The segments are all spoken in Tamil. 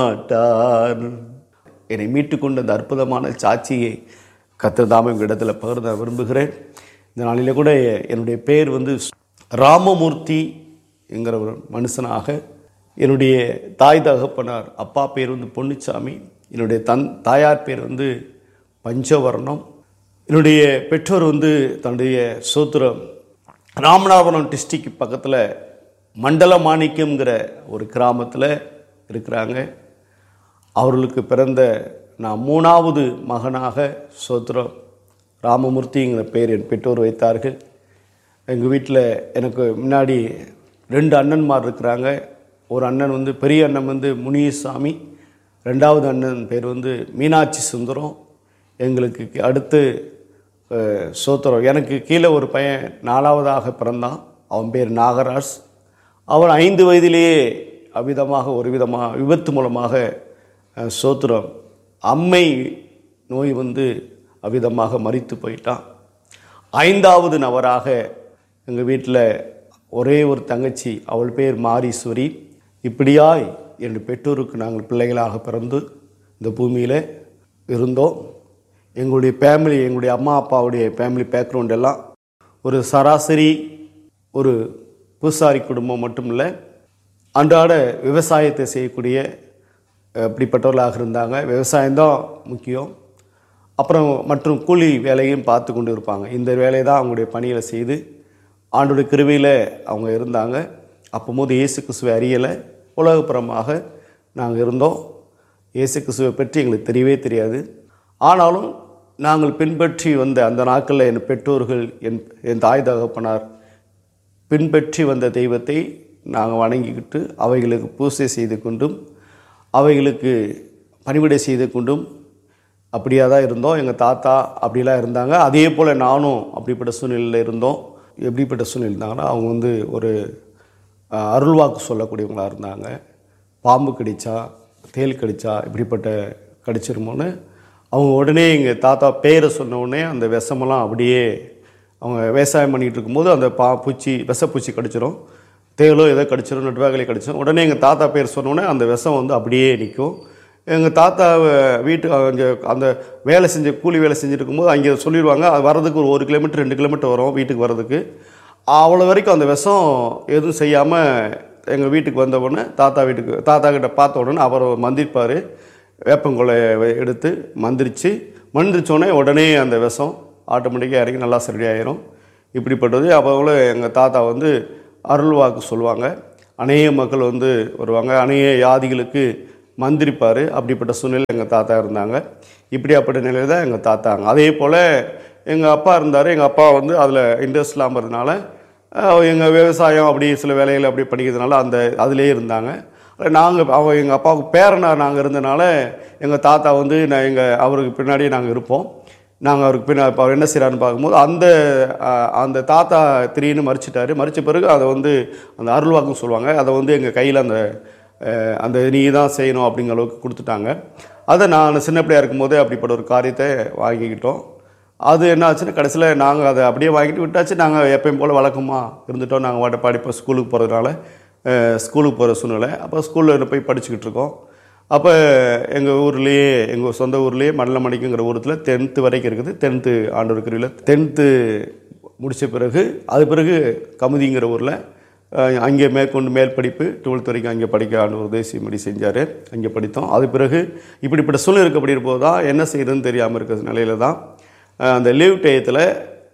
மாட்டார் என்னை மீட்டுக்கொண்ட அந்த அற்புதமான சாட்சியை கத்திரதாம இடத்துல பகிர்ந்த விரும்புகிறேன் இந்த நாளில் கூட என்னுடைய பேர் வந்து ராமமூர்த்தி என்கிற ஒரு மனுஷனாக என்னுடைய தாய் தகப்பனார் அப்பா பேர் வந்து பொன்னுச்சாமி என்னுடைய தன் தாயார் பேர் வந்து பஞ்சவர்ணம் என்னுடைய பெற்றோர் வந்து தன்னுடைய சோத்திரம் ராமநாதபுரம் டிஸ்ட்ரிக்ட் பக்கத்தில் மண்டல மாணிக்கம்ங்கிற ஒரு கிராமத்தில் இருக்கிறாங்க அவர்களுக்கு பிறந்த நான் மூணாவது மகனாக சோத்திரம் ராமமூர்த்திங்கிற பேர் என் பெற்றோர் வைத்தார்கள் எங்கள் வீட்டில் எனக்கு முன்னாடி ரெண்டு அண்ணன்மார் இருக்கிறாங்க ஒரு அண்ணன் வந்து பெரிய அண்ணன் வந்து முனியசாமி ரெண்டாவது அண்ணன் பேர் வந்து மீனாட்சி சுந்தரம் எங்களுக்கு அடுத்து அஹ், சோத்திரம் எனக்கு கீழே ஒரு பையன் நாலாவதாக பிறந்தான் அவன் பேர் நாகராஜ் அவன் ஐந்து வயதிலேயே அவ்விதமாக ஒரு விதமாக விபத்து மூலமாக அஹ், சோத்திரம் அம்மை நோய் வந்து அவ்விதமாக மரித்து போயிட்டான் ஐந்தாவது நபராக எங்கள் வீட்டில் ஒரே ஒரு தங்கச்சி அவள் பேர் மாரீஸ்வரி இப்படியாய் என்னுடைய பெற்றோருக்கு நாங்கள் பிள்ளைகளாக பிறந்து இந்த பூமியில் இருந்தோம் எங்களுடைய ஃபேமிலி எங்களுடைய அம்மா அப்பாவுடைய ஃபேமிலி பேக்ரவுண்ட் எல்லாம் ஒரு சராசரி ஒரு பூசாரி குடும்பம் மட்டும் இல்லை அன்றாட விவசாயத்தை செய்யக்கூடிய அஹ், இப்படிப்பட்டவர்களாக இருந்தாங்க விவசாயம்தான் முக்கியம் அப்புறம் மற்றும் கூலி வேலையும் பார்த்து கொண்டு இருப்பாங்க இந்த வேலையை தான் அவங்களுடைய பணிகளை செய்து ஆண்டோட கிருவியில் அவங்க இருந்தாங்க அப்போது இயேசு கிறிஸ்துவை அறியலை உலகப்புறமாக நாங்கள் இருந்தோம் இயேசு கிறிஸ்துவை பற்றி எங்களுக்கு தெரியவே தெரியாது ஆனாலும் நாங்கள் பின்பற்றி வந்த அந்த நாட்களில் என் பெற்றோர்கள் என் என் தாய் தகப்பனார் பின்பற்றி வந்த தெய்வத்தை நாங்கள் வணங்கிக்கிட்டு அவைகளுக்கு பூசை செய்து கொண்டும் அவைகளுக்கு பணிவிடை செய்து கொண்டும் அப்படியே தான் இருந்தோம் எங்கள் தாத்தா அப்படிலாம் இருந்தாங்க அதே போல் நானும் அப்படிப்பட்ட சூழ்நிலையில் இருந்தோம் எப்படிப்பட்ட சூழ்நிலை இருந்தாங்கன்னா அவங்க வந்து ஒரு அஹ், அருள்வாக்கு சொல்லக்கூடியவங்களா இருந்தாங்க பாம்பு கடிச்சா தேல் கடிச்சா இப்படிப்பட்ட கடிச்சிருமோன்னு அவங்க உடனே எங்கள் தாத்தா பேரை சொன்ன உடனே அந்த விஷமெல்லாம் அப்படியே அவங்க விவசாயம் பண்ணிகிட்டு இருக்கும்போது அந்த பா பூச்சி விஷப்பூச்சி கடிச்சிரும் தேலோ ஏதோ கடிச்சிரும் நெட்வாகலை கடிச்சிரும் உடனே எங்கள் தாத்தா பேர் சொன்ன உடனே அந்த விஷம் வந்து அப்படியே நிற்கும் எங்கள் தாத்தா வீட்டு அங்கே அந்த வேலை செஞ்ச கூலி வேலை செஞ்சுட்டு இருக்கும்போது அங்கே சொல்லிடுவாங்க அது வர்றதுக்கு ஒரு ஒரு கிலோமீட்டர் ரெண்டு கிலோமீட்டர் வரும் வீட்டுக்கு வர்றதுக்கு அவ்வளோ வரைக்கும் அந்த விஷம் எதுவும் செய்யாமல் எங்கள் வீட்டுக்கு வந்த உடனே தாத்தா வீட்டுக்கு தாத்தா கிட்ட பார்த்த உடனே அவர் மந்திரிப்பார் வேப்பங்கொலையை எடுத்து மந்திரிச்சு மந்திரிச்ச உடனே உடனே அந்த விஷம் ஆட்டோமேட்டிக்காக இறங்கி நல்லா சரியாயிரும் இப்படிப்பட்டது அப்போ எங்கள் தாத்தா வந்து அருள்வாக்கு சொல்லுவாங்க அநேக மக்கள் வந்து வருவாங்க அநேக யாதிகளுக்கு மந்திரிப்பார் அப்படிப்பட்ட சூழ்நிலை எங்கள் தாத்தா இருந்தாங்க இப்படியாப்பட்ட நிலையில் தான் எங்கள் தாத்தாங்க அதே போல் எங்கள் அப்பா இருந்தார் எங்கள் அப்பா வந்து அதில் இன்ட்ரெஸ்ட் இல்லாமல் இருந்தனால எங்கள் விவசாயம் அப்படி சில வேலைகள் அப்படி படிக்கிறதுனால அந்த அதிலே இருந்தாங்க நாங்கள் அவ எங்கள் அப்பாவுக்கு பேரனாக நாங்கள் இருந்தனால எங்கள் தாத்தா வந்து நான் எங்கள் அவருக்கு பின்னாடியே நாங்கள் இருப்போம் நாங்கள் அவருக்கு பின்னா இப்போ அவர் என்ன செய்கிறாருன்னு பார்க்கும்போது அந்த அஹ், அந்த தாத்தா திடீர்னு மறிச்சிட்டாரு மறித்த பிறகு அதை வந்து அந்த அருள்வாக்குன்னு சொல்லுவாங்க அதை வந்து எங்கள் கையில் அந்த அஹ், அந்த நீ தான் செய்யணும் அப்படிங்கிற அளவுக்கு கொடுத்துட்டாங்க அதை நான் சின்ன பிள்ளையா இருக்கும்போதே அப்படிப்பட்ட ஒரு காரியத்தை வாங்கிக்கிட்டோம் அது என்ன ஆச்சுன்னா கடைசியில் நாங்கள் அதை அப்படியே வாங்கிட்டு விட்டாச்சு நாங்கள் எப்பயும் போல் வழக்கமாக இருந்துட்டோம் நாங்கள் வாட்ட படிப்போம் ஸ்கூலுக்கு போகிறதுனால ஸ்கூலுக்கு போகிற சூழ்நிலை அப்போ ஸ்கூலில் போய் படிச்சுக்கிட்டு இருக்கோம் அப்போ எங்கள் ஊர்லேயே எங்கள் சொந்த ஊர்லேயே மண்டலமணிக்குங்கிற ஊரத்தில் டென்த்து வரைக்கும் இருக்குது டென்த்து ஆண்டவர் கருவியில் டென்த்து முடித்த பிறகு அது பிறகு கமுதிங்கிற ஊரில் அங்கே மேற்கொண்டு மேல் படிப்பு டுவெல்த் வரைக்கும் அங்கே படிக்க ஆண்டவர் தேசியமடி செஞ்சார் அங்கே படித்தோம் அது பிறகு இப்படிப்பட்ட சூழ்நிலை இருக்கப்படி இருப்போது தான் என்ன செய்யறதுன்னு தெரியாமல் இருக்கிற நிலையில தான் அஹ், அந்த லீவ் டயத்தில்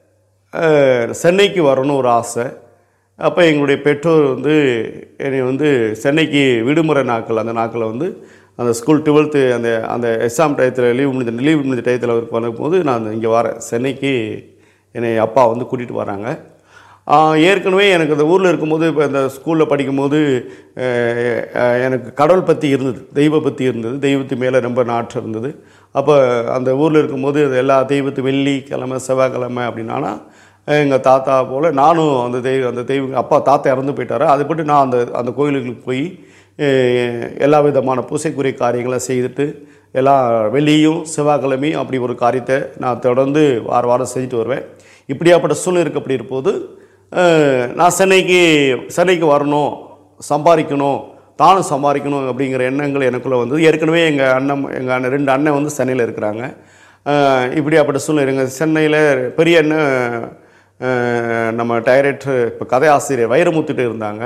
சென்னைக்கு வரணும் ஒரு ஆசை அப்போ எங்களுடைய பெற்றோர் வந்து என்னை வந்து சென்னைக்கு விடுமுறை நாட்கள் அந்த நாட்களில் வந்து அந்த ஸ்கூல் டுவெல்த்து அந்த அந்த எக்ஸாம் டயத்தில் லீவ் முடிஞ்ச லீவ் முடிஞ்ச டயத்தில் அவருக்கு வரும்போது நான் இங்கே வரேன் சென்னைக்கு என்னை அப்பா வந்து கூட்டிகிட்டு வராங்க ஆஹ் ஏற்கனவே எனக்கு அந்த ஊரில் இருக்கும்போது இப்போ இந்த ஸ்கூலில் படிக்கும்போது அஹ், அஹ், எனக்கு கடவுள் பற்றி இருந்தது தெய்வ பற்றி இருந்தது தெய்வத்து மேலே ரொம்ப நாற்றம் இருந்தது அப்போ அந்த ஊரில் இருக்கும்போது அது எல்லா தெய்வத்து வெள்ளி கிழமை செவ்வாய்க்கிழமை அப்படின்னா எங்கள் தாத்தா போல் நானும் அந்த தெய்வம் அந்த தெய்வம் அப்பா தாத்தா இறந்து போயிட்டாரு அதுபட்டு நான் அந்த அந்த கோயிலுக்கு போய் அஹ், எல்லா விதமான பூசைக்குரிய காரியங்களை செய்துட்டு எல்லா வெள்ளியும் செவ்வாய்க்கிழமையும் அப்படி ஒரு காரியத்தை நான் தொடர்ந்து வார வாரம் செஞ்சுட்டு வருவேன் இப்படியாப்பட்ட சூழ்நிலை இருக்க அப்படி இருப்போது அஹ், நான் சென்னைக்கு சென்னைக்கு வரணும் சம்பாதிக்கணும் தானும் சம்பாதிக்கணும் அப்படிங்கிற எண்ணங்கள் எனக்குள்ளே வந்தது ஏற்கனவே எங்கள் அண்ணன் எங்கள் அண்ணன் ரெண்டு அண்ணன் வந்து சென்னையில் இருக்கிறாங்க அஹ் இப்படியாப்பட்ட சூழ்நிலை எங்கள் சென்னையில் பெரிய அண்ணன் அஹ் நம்ம டைரக்டர் இப்போ கதை ஆசிரியர் வைரமுத்துட்டு இருந்தாங்க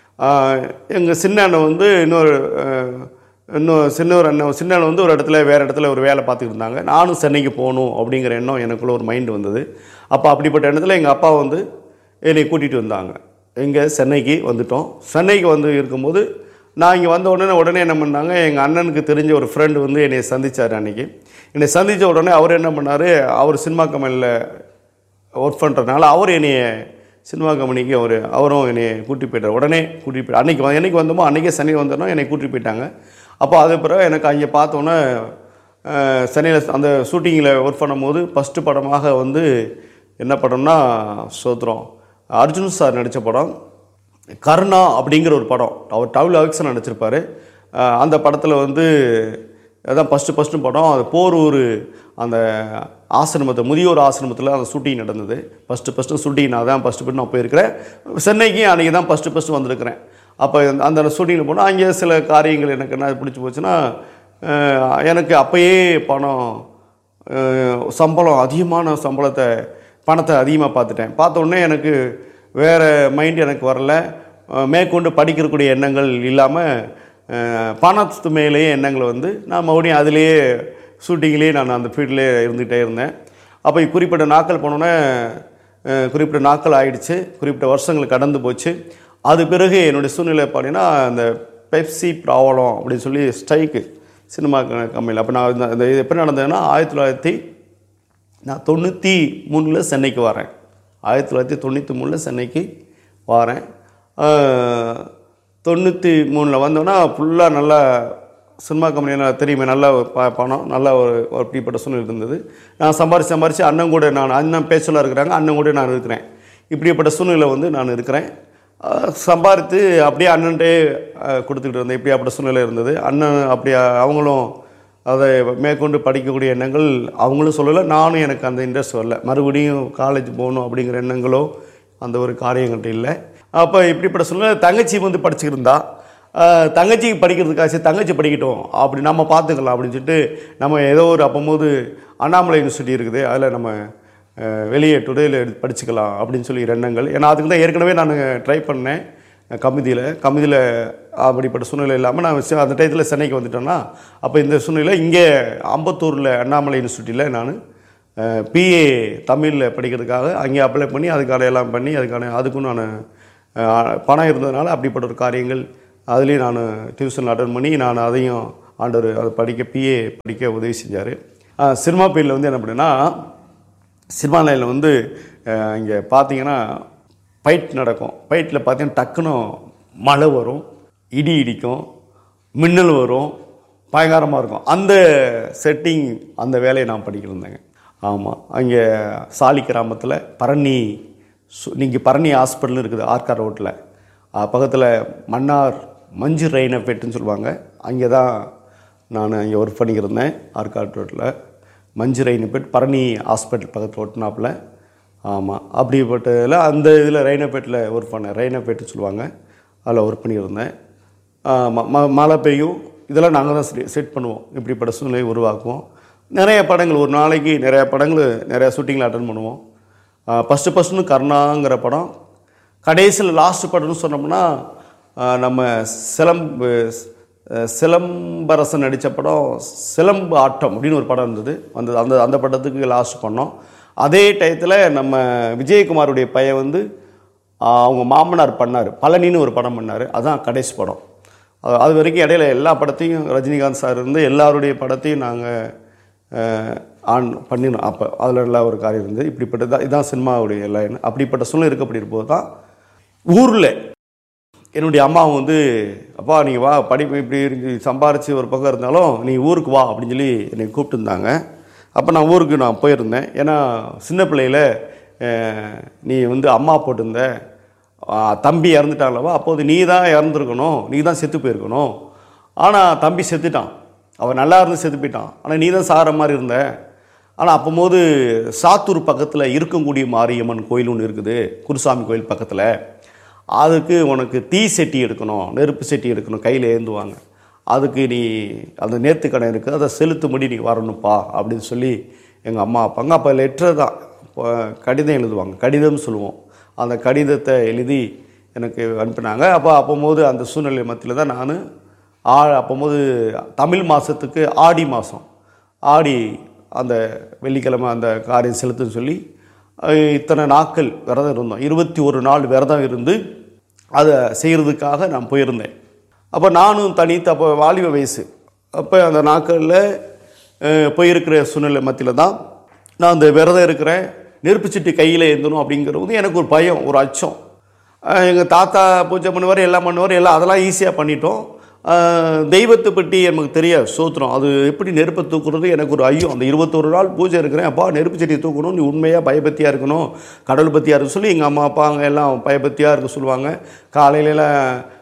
எங்கள் சின்ன அண்ணன் வந்து இன்னொரு அஹ், இன்னும் சின்ன ஒரு அண்ணன் சின்ன அண்ணன் வந்து ஒரு இடத்துல வேறு இடத்துல ஒரு வேலை பார்த்துக்கிட்டு இருந்தாங்க நானும் சென்னைக்கு போகணும் அப்படிங்கிற எண்ணம் எனக்குள்ள ஒரு மைண்டு வந்தது அப்போ அப்படிப்பட்ட எண்ணத்தில் எங்கள் அப்பா வந்து என்னை கூட்டிகிட்டு வந்தாங்க இங்கே சென்னைக்கு வந்துட்டோம் சென்னைக்கு வந்து இருக்கும்போது நான் இங்கே வந்த உடனே உடனே என்ன பண்ணாங்க எங்கள் அண்ணனுக்கு தெரிஞ்ச ஒரு ஃப்ரெண்டு வந்து என்னை சந்திச்சார் அன்னைக்கு என்னை சந்தித்த உடனே அவர் என்ன பண்ணார் அவர் சினிமா கம்பெனியில் ஒர்க் பண்ணுறதுனால அவர் என்னைய சினிமா கம்பெனிக்கு அவர் அவரும் என்னை கூட்டி போயிட்டார் உடனே கூட்டி போய் அன்னைக்கு வ- என்னைக்கு வந்தோமோ அன்றைக்கே சனி வந்தோன்னா என்னை கூட்டி போயிட்டாங்க அப்போ அது பிறகு எனக்கு அங்கே பார்த்தோன்னே சென்னையில் அந்த ஷூட்டிங்கில் ஒர்க் பண்ணும்போது ஃபஸ்ட்டு படமாக வந்து என்ன படம்னா சோத்ரம் அர்ஜுன் சார் நடித்த படம் கருணா அப்படிங்கிற ஒரு படம் அவர் டவுல் அவிக்சன் நடிச்சிருப்பார் அந்த படத்தில் வந்து அதான் ஃபஸ்ட்டு ஃபஸ்ட்டு படம் அது போரூர் அந்த ஆசிரமத்தை முதியோர் ஆசிரமத்தில் அந்த ஷூட்டிங் நடந்தது ஃபஸ்ட்டு ஃபஸ்ட்டு ஷூட்டிங் நான் தான் ஃபஸ்ட்டு ஃபஸ்ட்டு நான் போயிருக்கிறேன் சென்னைக்கு அன்றைக்கி தான் ஃபஸ்ட்டு ஃபஸ்ட்டு வந்திருக்கிறேன் அப்போ அந்த ஷூட்டிங்கில் போனால் அங்கே சில காரியங்கள் எனக்கு என்ன பிடிச்சி போச்சுன்னா அஹ், எனக்கு அப்போயே பணம் அஹ், சம்பளம் அதிகமான சம்பளத்தை பணத்தை அதிகமாக பார்த்துட்டேன் பார்த்த உடனே எனக்கு வேறு மைண்ட் எனக்கு வரல அஹ், மேற்கொண்டு படிக்கிறக்கூடிய எண்ணங்கள் இல்லாமல் பணத்து மேலேயே எண்ணங்கள் வந்து நான் மறுபடியும் அதிலேயே ஷூட்டிங்லேயே நான் அந்த ஃபீல்ட்லேயே இருந்துகிட்டே இருந்தேன் அப்போ குறிப்பிட்ட நாட்கள் போனோன்னே அஹ், குறிப்பிட்ட நாட்கள் ஆயிடுச்சு குறிப்பிட்ட வருஷங்கள் கடந்து போச்சு அது பிறகு என்னுடைய சூழ்நிலை பார்த்தீங்கன்னா அந்த பெப்சி ப்ராப்ளம் அப்படின்னு சொல்லி ஸ்ட்ரைக்கு சினிமா கம்பெனியில் அப்போ நான் இந்த- இந்த இது எப்படி நடந்ததுன்னா ஆயிரத்தி தொள்ளாயிரத்தி நான் தொண்ணூற்றி மூணில் சென்னைக்கு வரேன் ஆயிரத்தி தொள்ளாயிரத்தி தொண்ணூற்றி மூணில் சென்னைக்கு வரேன் ஆஹ், தொண்ணூற்றி மூணில் வந்தோன்னா ஃபுல்லாக நல்லா சினிமா கம்பெனியில் தெரியுமே நல்ல ஒரு ப பணம் நல்ல ஒரு ஒரு அப்படிப்பட்ட சூழ்நிலை இருந்தது நான் சம்பாரிச்சு சம்பாரித்து அண்ணன் கூட நான் அண்ணன் பேச்சலாக இருக்கிறாங்க அண்ணன் கூட நான் இருக்கிறேன் இப்படிப்பட்ட சூழ்நிலை வந்து நான் இருக்கிறேன் ஆஹ், சம்பாரித்து அப்படியே அண்ணன்ட்டே ஆஹ், கொடுத்துக்கிட்டு இருந்தேன் இப்படியாப்பட்ட சூழ்நிலை இருந்தது அண்ணன் அப்படி அவங்களும் அதை மேற்கொண்டு படிக்கக்கூடிய எண்ணங்கள் அவங்களும் சொல்லலை நானும் எனக்கு அந்த இன்ட்ரெஸ்ட் வரல மறுபடியும் காலேஜ் போகணும் அப்படிங்கிற எண்ணங்களோ அந்த ஒரு காரியங்கள்ட்ட இல்லை அப்போ இப்படிப்பட்ட சூழ்நிலை தங்கச்சி வந்து படிச்சுக்கிருந்தா ஆஹ், தங்கச்சிக்கு படிக்கிறதுக்காக சரி தங்கச்சி படிக்கட்டும் அப்படி நம்ம பார்த்துக்கலாம் அப்படின்னு சொல்லிட்டு நம்ம ஏதோ ஒரு அப்போது அண்ணாமலை யூனிவர்சிட்டி இருக்குது அதில் நம்ம அஹ், வெளியே டுடேயில் படிச்சுக்கலாம் அப்படின்னு சொல்லி எண்ணங்கள் ஏன்னா அதுக்கு தான் ஏற்கனவே நான் ட்ரை பண்ணேன் கமிதியில் கமிதியில் அப்படிப்பட்ட சூழ்நிலை இல்லாமல் நான் சி- அந்த டயத்தில் சென்னைக்கு வந்துட்டேன்னா அப்போ இந்த சூழ்நிலை இங்கே அம்பத்தூரில் அண்ணாமலை யூனிவர்சிட்டியில் நான் பிஏ தமிழில் படிக்கிறதுக்காக அங்கே அப்ளை பண்ணி அதுக்கான எல்லாம் பண்ணி அதுக்கான அதுக்கும் நான் அஹ், பணம் இருந்ததுனால அப்படிப்பட்ட ஒரு காரியங்கள் அதுலேயும் நான் டியூஷன் அட்டன் பண்ணி நான் அதையும் ஆண்டவர் அதை படிக்க பிஏ படிக்க உதவி செஞ்சார் சினிமா ஃபீல்டில் வந்து என்ன பண்ணேன்னா சினிமா லைனில் வந்து இங்கே பார்த்தீங்கன்னா ஃபைட் நடக்கும் ஃபைட்டில் பார்த்தீங்கன்னா டக்குன்னு மழை வரும் இடி இடிக்கும் மின்னல் வரும் பயங்கரமாக இருக்கும் அந்த செட்டிங் அந்த வேலையை நான் படிக்கிட்டு இருந்தேங்க ஆமாம் அங்கே சாலி கிராமத்தில் பரணி நீங்கள் பரணி ஹாஸ்பிட்டல் இருக்குது ஆர்கார் ரோட்டில் பக்கத்தில் மன்னார் மஞ்சு ரெயினப்பேட்டுன்னு சொல்லுவாங்க அங்கே தான் நான் அங்கே ஒர்க் பண்ணிக்கிருந்தேன் ஆர்காட் ரோட்டில் மஞ்சு ரெயினப்பேட் பரணி ஹாஸ்பிட்டல் பக்கத்தில் ஒட்டினாப்பில் ஆமாம் அப்படிப்பட்டதில் அந்த இதில் ரெயினப்பேட்டில் ஒர்க் பண்ணேன் ரெயினப்பேட்டு சொல்லுவாங்க அதில் ஒர்க் பண்ணியிருந்தேன் ஆமா, ம மழை பெய்யும் இதெல்லாம் நாங்கள் தான் செட் செட் பண்ணுவோம் இப்படிப்பட்ட சூழ்நிலையை உருவாக்குவோம் நிறைய படங்கள் ஒரு நாளைக்கு நிறைய படங்கள் நிறைய ஷூட்டிங்கில் அட்டன் பண்ணுவோம் ஃபஸ்ட்டு ஃபஸ்ட்டுன்னு கருணாங்கிற படம் கடைசியில் லாஸ்ட் படம்னு சொன்னோம்னா ஆ, நம்ம சிலம்பு அஹ், சிலம்பரசன் நடித்த படம் சிலம்பு ஆட்டம் அப்படின்னு ஒரு படம் இருந்தது அந்த அந்த அந்த படத்துக்கு லாஸ்ட் பண்ணோம் அதே டயத்தில் நம்ம விஜயகுமாருடைய பையன் வந்து ஆ, அவங்க மாமனார் பண்ணார் பழனின்னு ஒரு படம் பண்ணார் அதான் கடைசி படம் அது- அது வரைக்கும் இடையில எல்லா படத்தையும் ரஜினிகாந்த் சார் இருந்து எல்லாருடைய படத்தையும் நாங்கள் ஆன் பண்ணினோம் அப்போ அதில் நல்லா ஒரு காரியம் இருந்தது இப்படிப்பட்டது இதுதான் சினிமாவுடைய லைன் அப்படிப்பட்ட சூழ்நிலை இருக்கப்படி இருப்போது தான் ஊரில் என்னுடைய அம்மா வந்து அப்பா நீங்கள் வா படிப்பு இப்படி இருக்கு சம்பாரித்து ஒரு பக்கம் இருந்தாலும் நீ ஊருக்கு வா அப்படின்னு சொல்லி என்னை கூப்பிட்டுருந்தாங்க அப்போ நான் ஊருக்கு நான் போயிருந்தேன் ஏன்னா சின்ன பிள்ளையில அஹ், நீ வந்து அம்மா போட்டிருந்த ஆஹ், தம்பி இறந்துட்டாங்களவா அப்போது நீ தான் இறந்துருக்கணும் நீ தான் செத்து போயிருக்கணும் ஆனால் தம்பி செத்துட்டான் அவன் நல்லா இருந்து செத்து போயிட்டான் ஆனால் நீ தான் சாகிற மாதிரி இருந்த ஆனால் அப்போது சாத்தூர் பக்கத்தில் இருக்கக்கூடிய மாரியம்மன் கோயில் ஒன்று இருக்குது குருசாமி கோயில் பக்கத்தில் அதுக்கு உனக்கு தீ செட்டி எடுக்கணும் நெருப்பு செட்டி எடுக்கணும் கையில் ஏந்துவாங்க அதுக்கு நீ அந்த நேர்த்துக்கடன் இருக்குது அதை செலுத்தும்படி நீ வரணும்ப்பா அப்படின்னு சொல்லி எங்கள் அம்மா அப்பாங்க அப்போ லெட்டர் தான் இப்போ கடிதம் எழுதுவாங்க கடிதம் சொல்லுவோம் அந்த கடிதத்தை எழுதி எனக்கு அனுப்பினாங்க அப்போ அப்போது அந்த சூழ்நிலை மத்தியில் தான் நான் ஆ அப்போது தமிழ் மாதத்துக்கு ஆடி மாதம் ஆடி அந்த வெள்ளிக்கிழமை அந்த காரியம் செலுத்துன்னு சொல்லி அஹ், இத்தனை நாட்கள் விரதம் இருந்தோம் இருபத்தி ஒரு நாள் விரதம் இருந்து அதை செய்கிறதுக்காக நான் போயிருந்தேன் அப்போ நானும் தனித்து அப்போ வாலிப வயசு அப்போ அந்த நாட்களில் அஹ், போயிருக்கிற சூழ்நிலை மத்தியில் தான் நான் அந்த விரதம் இருக்கிறேன் நெருப்புச்சிட்டு கையில் ஏந்தணும் அப்படிங்கிறது எனக்கு ஒரு பயம் ஒரு அச்சம் எங்கள் தாத்தா பூஜை பண்ணுவார் எல்லாம் பண்ணுவார் எல்லாம் அதெல்லாம் ஈஸியாக பண்ணிட்டோம் அஹ், தெய்வத்தை பற்றி நமக்கு தெரியாது சோத்திரம் அது எப்படி நெருப்பை தூக்குறது எனக்கு ஒரு ஐயோ அந்த இருபத்தொரு நாள் பூஜை இருக்கிறேன் அப்பா நெருப்பு செடியை தூக்கணும் நீ உண்மையாக பயபக்தியாக இருக்கணும் கடவுள் பற்றியாக இருக்க சொல்லி எங்கள் அம்மா அப்பா அங்க எல்லாம் பயபக்தியாக இருக்க சொல்லுவாங்க காலையிலலாம்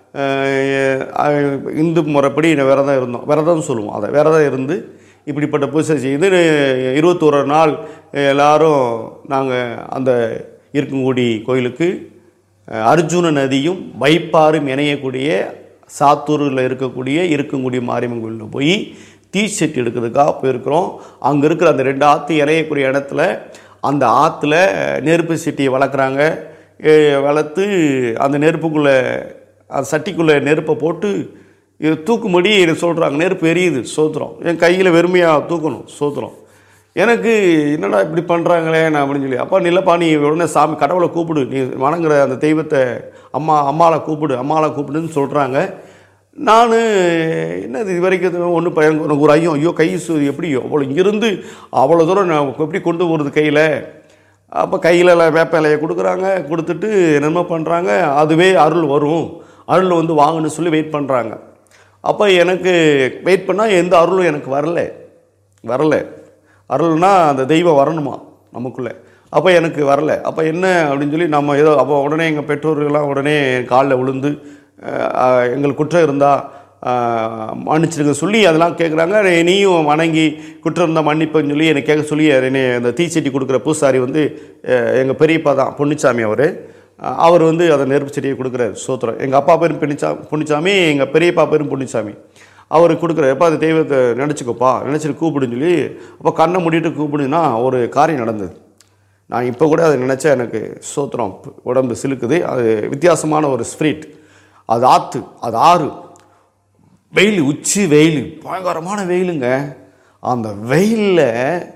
இந்து முறைப்படி விரதம் இருந்தோம் விரதம் சொல்லுவோம் அதை விரதம் இருந்து இப்படிப்பட்ட பூஜை செய்து இருபத்தோரு நாள் எல்லாரும் நாங்கள் அந்த இருக்கங்குடி கோயிலுக்கு அஹ், அர்ஜுன நதியும் வைப்பாரும் இணையக்கூடிய சாத்தூரில் இருக்கக்கூடிய இருக்கங்குடி மாரியம்மன் கோயிலில் போய் தீச்சட்டி எடுக்கிறதுக்காக போயிருக்கிறோம் அங்கே இருக்கிற அந்த ரெண்டு ஆற்று இணையக்கூடிய இடத்துல அந்த ஆற்றுல நெருப்பு சட்டியை வளர்க்குறாங்க எ- வளர்த்து அந்த நெருப்புக்குள்ளே அந்த சட்டிக்குள்ளே நெருப்பை போட்டு இது தூக்கும்படி எனக்கு சொல்கிறாங்க நெருப்பு எரியுது சோத்துறோம் என் கையில் வெறுமையாக தூக்கணும் சோத்துறோம் எனக்கு என்னடா இப்படி பண்ணுறாங்களே நான் அப்படின்னு சொல்லி அப்பா நில்லப்பா நீ உடனே சாமி கடவுளை கூப்பிடு நீ வணங்குற அந்த தெய்வத்தை அம்மா அம்மாவை கூப்பிடு அம்மாவை கூப்பிடுன்னு சொல்கிறாங்க நான் என்னது இது வரைக்கும் ஒன்றும் எனக்கு ஒரு ஐயோ ஐயோ கை சு எப்படி அவ்வளோ இங்கிருந்து அவ்வளோ தூரம் நான் எப்படி கொண்டு போகிறது கையில் அப்போ கையில் வேப்ப இலையை கொடுக்குறாங்க கொடுத்துட்டு என்னமோ பண்ணுறாங்க அதுவே அருள் வரும் அருள் வந்து வாங்கன்னு சொல்லி வெயிட் பண்ணுறாங்க அப்போ எனக்கு வெயிட் பண்ணால் எந்த அருளும் எனக்கு வரல வரல அருள்னா அந்த தெய்வம் வரணுமா நமக்குள்ளே அப்போ எனக்கு வரல அப்போ என்ன அப்படின்னு சொல்லி நம்ம ஏதோ அப்போ உடனே எங்கள் பெற்றோர்கள்லாம் உடனே காலில் விழுந்து அஹ், அஹ், எங்களுக்கு குற்றம் இருந்தால் மன்னிச்சிருங்க சொல்லி அதெல்லாம் கேட்குறாங்க நீயும் வணங்கி குற்றம் இருந்தால் மன்னிப்புன்னு சொல்லி என்னை கேட்க சொல்லி என்னை அந்த தீச்சட்டி கொடுக்குற பூசாரி வந்து எங்கள் பெரியப்பா தான் பொன்னிச்சாமி அவர் அவர் வந்து அதை நெருப்பு செடியை கொடுக்குறாரு சோத்திரம் எங்கள் அப்பா பேரும் பொன்னிச்சா பொன்னிச்சாமி எங்கள் பெரியப்பா பேரும் பொன்னிச்சாமி அவர் கொடுக்குற எப்போ அது தெய்வத்தை நினச்சிக்கோப்பா நினச்சிட்டு கூப்பிடுன்னு சொல்லி அப்போ கண்ணை மூடிட்டு கூப்பிடுன்னா ஒரு காரியம் நடந்தது நான் இப்போ கூட அதை நினச்சா எனக்கு சோத்திரம் உடம்பு சிலுக்குது அது வித்தியாசமான ஒரு ஸ்பிரிட் அது ஆற்று அது ஆறு வெயில் உச்சி வெயில் பயங்கரமான வெயிலுங்க அந்த வெயிலில்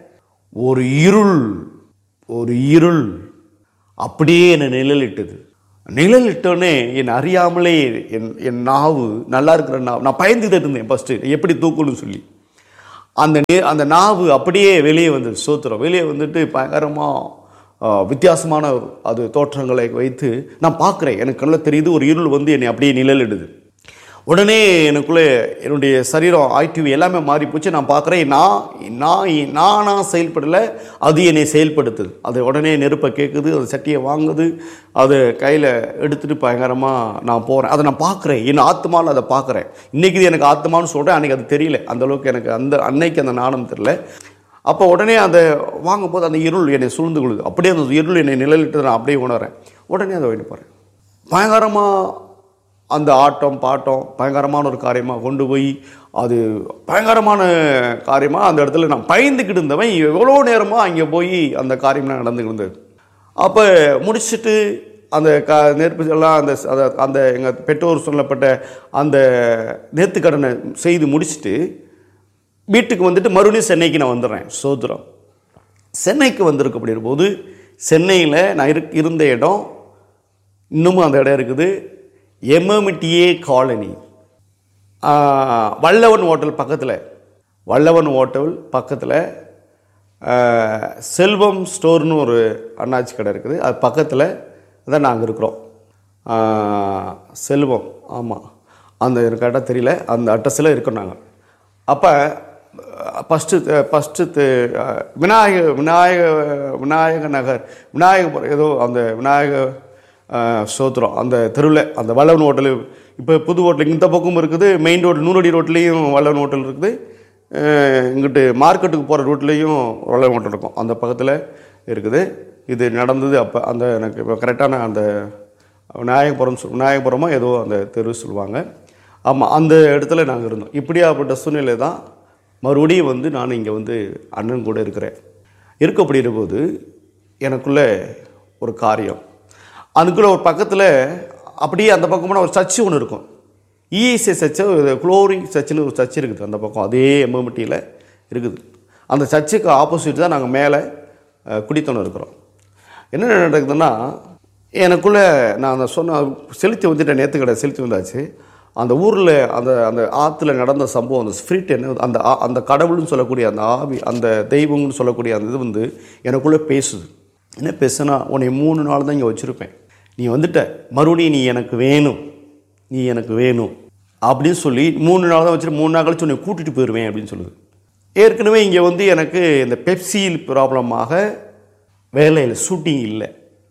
ஒரு இருள் ஒரு இருள் அப்படியே என்னை நிழலிட்டது நிழலிட்டோன்னே என் அறியாமலே என் என் நாவு நல்லா இருக்கிற நாவு நான் பயந்துகிட்டு இருந்தேன் ஃபஸ்ட்டு எப்படி தூக்கணும்னு சொல்லி அந்த நே அந்த நாவு அப்படியே வெளியே வந்தது சோத்திரம் வெளியே வந்துட்டு பயங்கரமாக வித்தியாசமான ஒரு அது தோற்றங்களை வைத்து நான் பார்க்குறேன் எனக்கு கண்ணில் தெரியுது ஒரு இருள் வந்து என்னை அப்படியே நிழலிடுது உடனே எனக்குள்ளே என்னுடைய சரீரம் ஆக்டிவ் எல்லாமே மாறி போச்சு நான் பார்க்குறேன் நான் நான் நானாக செயல்படலை அது என்னை செயல்படுத்துது அது உடனே நெருப்பை கேட்குது அது சட்டியை வாங்குது அது கையில் எடுத்துகிட்டு பயங்கரமாக நான் போகிறேன் அதை நான் பார்க்குறேன் என் ஆத்மாவில் அதை பார்க்குறேன் இன்றைக்கி இது எனக்கு ஆத்மான்னு சொல்கிறேன் அன்றைக்கி அது தெரியல அந்த அளவுக்கு எனக்கு அந்த அன்னைக்கு அந்த நாணம் தெரியல அப்போ உடனே அதை வாங்கும்போது அந்த இருள் என்னை சூழ்ந்து கொள்ளுது அப்படியே அந்த இருள் என்னை நிழலிட்டு நான் அப்படியே உணர்றேன் உடனே அதை வாங்கி போகிறேன் பயங்கரமாக அந்த ஆட்டம் பாட்டம் பயங்கரமான ஒரு காரியமாக கொண்டு போய் அது பயங்கரமான காரியமாக அந்த இடத்துல நான் பயந்துக்கிட்டு இருந்தவன் எவ்வளோ நேரமாக அங்கே போய் அந்த காரியம்லாம் நடந்துக்கிட்டு இருந்தது அப்போ முடிச்சுட்டு அந்த க நெருப்பு எல்லாம் அந்த அந்த அந்த எங்கள் பெற்றோர் சொல்லப்பட்ட அந்த நேர்த்துக்கடனை செய்து முடிச்சுட்டு வீட்டுக்கு வந்துட்டு மறுபடியும் சென்னைக்கு நான் வந்துடுறேன் சோதரம் சென்னைக்கு வந்திருக்கப்படுகிற போது சென்னையில் நான் இருக் இருந்த இடம் இன்னமும் அந்த இடம் இருக்குது எம்எம்டிஏ காலனி ஆஹ், வல்லவன் ஹோட்டல் பக்கத்தில் வல்லவன் ஹோட்டல் பக்கத்தில் ஆஹ், செல்வம் ஸ்டோர்னு ஒரு அண்ணாச்சி கடை இருக்குது அது பக்கத்தில் தான் நாங்கள் இருக்கிறோம் ஆஹ், செல்வம் ஆமாம் அந்த எனக்கு அட்ரஸ் தெரியல அந்த அட்ரஸில் இருக்கோம் நாங்கள் அப்போ ஃபஸ்ட்டு ஃபஸ்ட்டு விநாயக விநாயக விநாயக நகர் விநாயகபுரம் ஏதோ அந்த விநாயக அஹ், சோத்திரம் அந்த தெருவில் அந்த வல்லவன் ஹோட்டலு இப்போ புது ஹோட்டல் இந்த பக்கமும் இருக்குது மெயின் ரோடு நூறடி ரோட்லேயும் வல்லவன் ஹோட்டல் இருக்குது அஹ், இங்கிட்டு மார்க்கெட்டுக்கு போகிற ரோட்லேயும் வல்லவன் ஹோட்டல் இருக்கும் அந்த பக்கத்தில் இருக்குது இது நடந்தது அப்போ அந்த எனக்கு இப்போ கரெக்டான அந்த விநாயகபுரம் சொல் விநாயகபுரமா ஏதோ அந்த தெரு சொல்லுவாங்க ஆமாம் அந்த இடத்துல நாங்கள் இருந்தோம் இப்படியாப்பட்ட சூழ்நிலை தான் மறுபடியும் வந்து நான் இங்கே வந்து அண்ணன் கூட இருக்கிறேன் இருக்க அப்படிங்கிற போது எனக்குள்ள ஒரு காரியம் அதுக்குள்ளே ஒரு பக்கத்தில் அப்படியே அந்த பக்கமான ஒரு சர்ச்சு ஒன்று இருக்கும் இஎஸ்ஐ சர்ச்சு குளோரி சர்ச்சுன்னு ஒரு சர்ச் இருக்குது அந்த பக்கம் அதே எம்எம்டியில் இருக்குது அந்த சர்ச்சுக்கு ஆப்போசிட் தான் நாங்கள் மேலே அஹ், குடித்தனம் இருக்கிறோம் என்ன நடக்குதுன்னா எனக்குள்ளே நான் அந்த சொன்ன செலுத்தி வந்துட்டேன் நேற்று கடை செலுத்தி வந்தாச்சு அந்த ஊரில் அந்த அந்த ஆற்றுல நடந்த சம்பவம் அந்த ஸ்பிரிட் என்ன அந்த ஆ- அந்த கடவுள்னு சொல்லக்கூடிய அந்த ஆவி அந்த தெய்வம்னு சொல்லக்கூடிய அந்த இது வந்து எனக்குள்ளே பேசுது என்ன பேசுனா உன்னை மூணு நாள் தான் இங்கே வச்சுருப்பேன் நீ வந்துட்ட மறுபடியும் நீ எனக்கு வேணும் நீ எனக்கு வேணும் அப்படின்னு சொல்லி மூணு நாள் தான் வச்சுட்டு மூணு நாள் கழிச்சு உன்னை கூட்டிகிட்டு போயிடுவேன் அப்படின்னு சொல்லுது ஏற்கனவே இங்கே வந்து எனக்கு இந்த பெப்சியில் ப்ராப்ளமாக வேலையில் ஷூட்டிங் இல்லை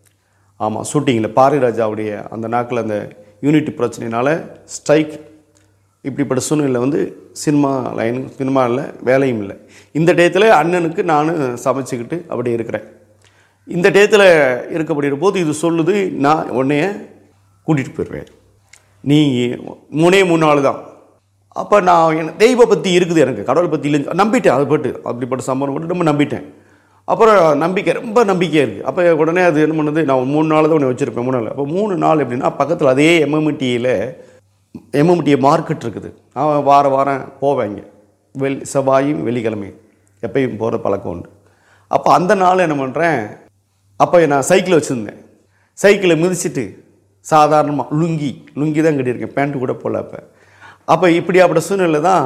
ஆமாம் ஷூட்டிங்கில் பாரிராஜாவுடைய அந்த நாக்கில் அந்த யூனிட்டி பிரச்சனையினால ஸ்ட்ரைக் இப்படிப்பட்ட சூழ்நிலை வந்து சினிமா லைன் சினிமாவில் வேலையும் இல்லை இந்த டயத்தில் அண்ணனுக்கு நான் சமைச்சிக்கிட்டு அப்படி இருக்கிறேன் இந்த டயத்தில் இருக்கப்படுகிற போது இது சொல்லுது நான் உன்னைய கூட்டிகிட்டு போயிடுவேன் நீ மூணே மூணு நாள் தான் அப்போ நான் என் தெய்வ பற்றி இருக்குது எனக்கு கடவுள் பற்றி இல்லைன்னு நம்பிட்டேன் அதை பட்டு அப்படிப்பட்ட சம்பவம் போட்டு ரொம்ப நம்பிட்டேன் அப்புறம் நம்பிக்கை ரொம்ப நம்பிக்கையாக இருக்குது அப்போ உடனே அது என்ன பண்ணுது நான் மூணு நாள் தான் உன்னை வச்சுருப்பேன் மூணு நாள் அப்போ மூணு நாள் எப்படின்னா பக்கத்தில் அதே எம்எம்டியில் எம்எம்டிஏ மார்க்கெட் இருக்குது நான் வார வாரம் போவேன் இங்கே வெள் செவ்வாயும் வெள்ளிக்கிழமையும் எப்பயும் போகிற பழக்கம் உண்டு அப்போ அந்த நாள் என்ன பண்ணுறேன் அப்போ நான் சைக்கிள் வச்சுருந்தேன் சைக்கிளை மிதிச்சிட்டு சாதாரணமாக லுங்கி லுங்கி தான் கட்டியிருக்கேன் பேண்ட்டு கூட போடல அப்போ அப்போ இப்படியாப்பட்ட சூழ்நிலை தான்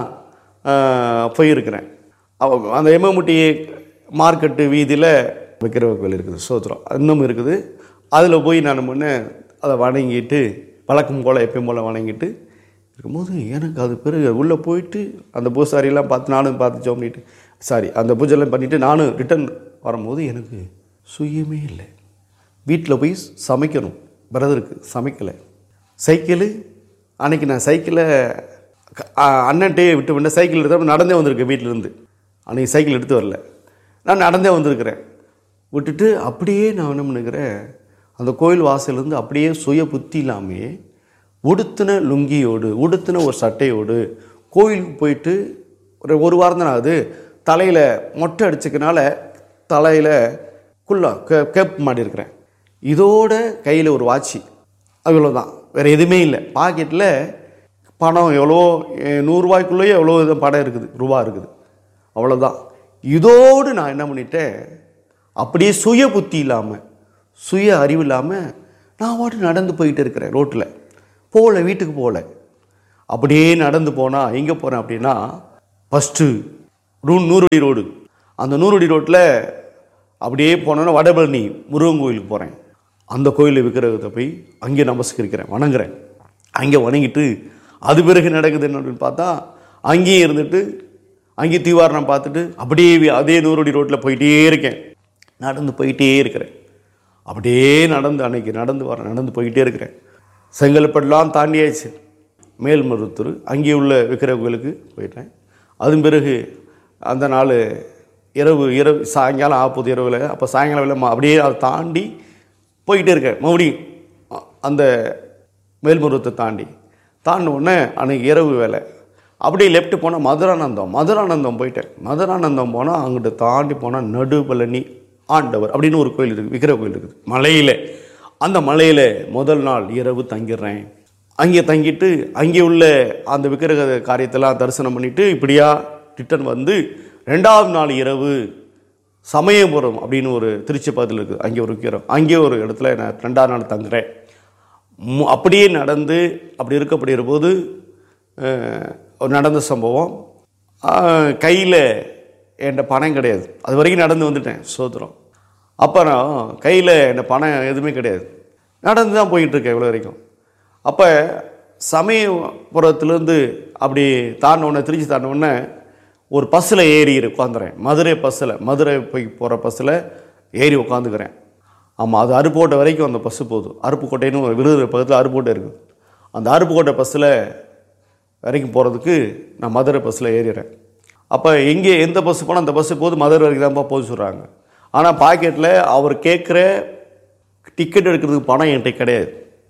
ஆஹ், போயிருக்கிறேன் அவ- அந்த எம்மமுட்டி மார்க்கெட்டு வீதியில் விக்கிரவ கோயில் இருக்குது சோத்திரம் இன்னும் இருக்குது அதில் போய் நான் முன்னே அதை வணங்கிட்டு வழக்கம் போல் எப்பயும் போல் வணங்கிட்டு இருக்கும்போது எனக்கு அது பிறகு உள்ளே போயிட்டு அந்த பூசாரியெல்லாம் பார்த்து நானும் பார்த்து ஜோம் பண்ணிட்டு சாரி அந்த பூஜைலாம் பண்ணிவிட்டு நானும் ரிட்டர்ன் வரும்போது எனக்கு சுயமே இல்லை வீட்டில் போய் சமைக்கணும் பிரதருக்கு சமைக்கலை சைக்கிளு அன்னைக்கு நான் சைக்கிளை க- அ- அண்ணன்ட்டே விட்டு வந்தேன் சைக்கிள் எடுத்து நடந்தே வந்திருக்கேன் வீட்டிலேருந்து அன்றைக்கி சைக்கிள் எடுத்து வரல நான் நடந்தே வந்திருக்கிறேன் விட்டுட்டு அப்படியே நான் என்ன பண்ணுகிறேன் அந்த கோயில் வாசல்லேருந்து அப்படியே சுய புத்தி இல்லாமையே உடுத்தின லுங்கியோடு உடுத்தின ஒரு சட்டையோடு கோயிலுக்கு போயிட்டு ஒரு ஒரு வாரம் தான் ஆகுது தலையில் மொட்டை அடிச்சதுனால தலையில் குள்ளா கே கேப் மாட்டியிருக்கிறேன் இதோட கையில் ஒரு வாட்சி அவ்வளோதான் வேறு எதுவுமே இல்லை பாக்கெட்டில் பணம் எவ்வளோ எ- நூறுரூவாய்க்குள்ளேயே எவ்வளோ இது படம் இருக்குது ரூபா இருக்குது அவ்வளோதான் இதோடு நான் என்ன பண்ணிட்டேன் அப்படியே சுய புத்தி இல்லாமல் சுய அறிவு இல்லாமல் நான் பாட்டு நடந்து போயிட்டு இருக்கிறேன் ரோட்டில் போகல வீட்டுக்கு போகல அப்படியே நடந்து போனால் எங்கே போகிறேன் அப்படின்னா ஃபஸ்ட்டு ரூ நூறுடி ரோடு அந்த நூறுடி ரோட்டில் அப்படியே போனோன்னா வடபழனி முருகன் கோயிலுக்கு போகிறேன் அந்த கோயிலில் விக்கிரகத்தை போய் அங்கே நமஸ்கரிக்கிறேன் வணங்குறேன் அங்கே வணங்கிட்டு அது பிறகு நடக்குது என்ன அப்படின்னு பார்த்தா அங்கேயும் இருந்துட்டு அங்கேயே தீவாரணம் பார்த்துட்டு அப்படியே வி- அதே நூறுடி ரோட்டில் போயிட்டே இருக்கேன் நடந்து போயிட்டே இருக்கிறேன் அப்படியே நடந்து அன்னைக்கு நடந்து வரேன் நடந்து போயிட்டே இருக்கிறேன் செங்கல்பட்டுலாம் தாண்டியாச்சு மேல்மருத்தூர் அங்கே உள்ள விக்கிரக கோயிலுக்கு போயிட்டேன் அதன் பிறகு அந்த நாள் இரவு இரவு சாயங்காலம் ஆப்போது இரவில் அப்போ சாயங்காலம் வேலை அப்படியே அதை தாண்டி போயிட்டே இருக்கேன் மறுபடியும் அ- அந்த மேல்மருவத்தை தாண்டி தாண்டின உடனே அன்னைக்கு இரவு வேலை அப்படியே லெஃப்ட் போனால் மதுரானந்தம் மதுரானந்தம் போயிட்டேன் மதுரானந்தம் போனால் அங்கிட்டு தாண்டி போனால் நடுபழனி ஆண்டவர் அப்படின்னு ஒரு கோயில் இருக்குது விக்கிர கோயில் இருக்குது மலையில் அந்த மலையில் முதல் நாள் இரவு தங்கிடுறேன் அங்கே தங்கிட்டு அங்கே உள்ள அந்த விக்கிரக காரியத்தெல்லாம் தரிசனம் பண்ணிட்டு இப்படியா ரிட்டர்ன் வந்து ரெண்டாவது நாள் இரவு சமயபுரம் அப்படின்னு ஒரு திருச்சி பக்கத்தில் இருக்குது அங்கே ஒரு விக்கிரம் அங்கே ஒரு இடத்துல நான் ரெண்டாவது நாள் தங்குறேன் மு- அப்படியே நடந்து அப்படி இருக்கப்படுகிற போது அஹ், ஒரு நடந்த சம்பவம் கையில் என்கிட்ட பணம் கிடையாது அது வரைக்கும் நடந்து வந்துட்டேன் சோத்திரம் அப்புறம் கையில் என்கிட்ட பணம் எதுவுமே கிடையாது நடந்து தான் போயிட்டு இருக்கேன் இவ்வளோ வரைக்கும் அப்போ சமயபுரத்துலேருந்து அப்படி தாண்ட உடனே திருச்சி தாண்ட உடனே ஒரு பஸ்ஸில் ஏறி உட்காந்துறேன் மதுரை பஸ்ஸில் மதுரை போய் போகிற பஸ்ஸில் ஏறி உட்காந்துக்கிறேன் ஆமாம் அது அருப்புக்கோட்டை வரைக்கும் அந்த பஸ்ஸு போகுது அருப்புக்கோட்டைன்னு ஒரு விருது பக்கத்தில் அருப்புக்கோட்டை இருக்குது அந்த அருப்புக்கோட்டை பஸ்ஸில் வரைக்கும் போகிறதுக்கு நான் மதுரை பஸ்ஸில் ஏறிடுறேன் அப்போ எங்கே எந்த பஸ் போனால் அந்த பஸ்ஸு போகுது மதுரை வரைக்கும் தான்ப்பா போக சொல்கிறாங்க ஆனால் பாக்கெட்டில் அவர் கேட்குற டிக்கெட் எடுக்கிறதுக்கு பணம் என்கிட்ட கிடையாது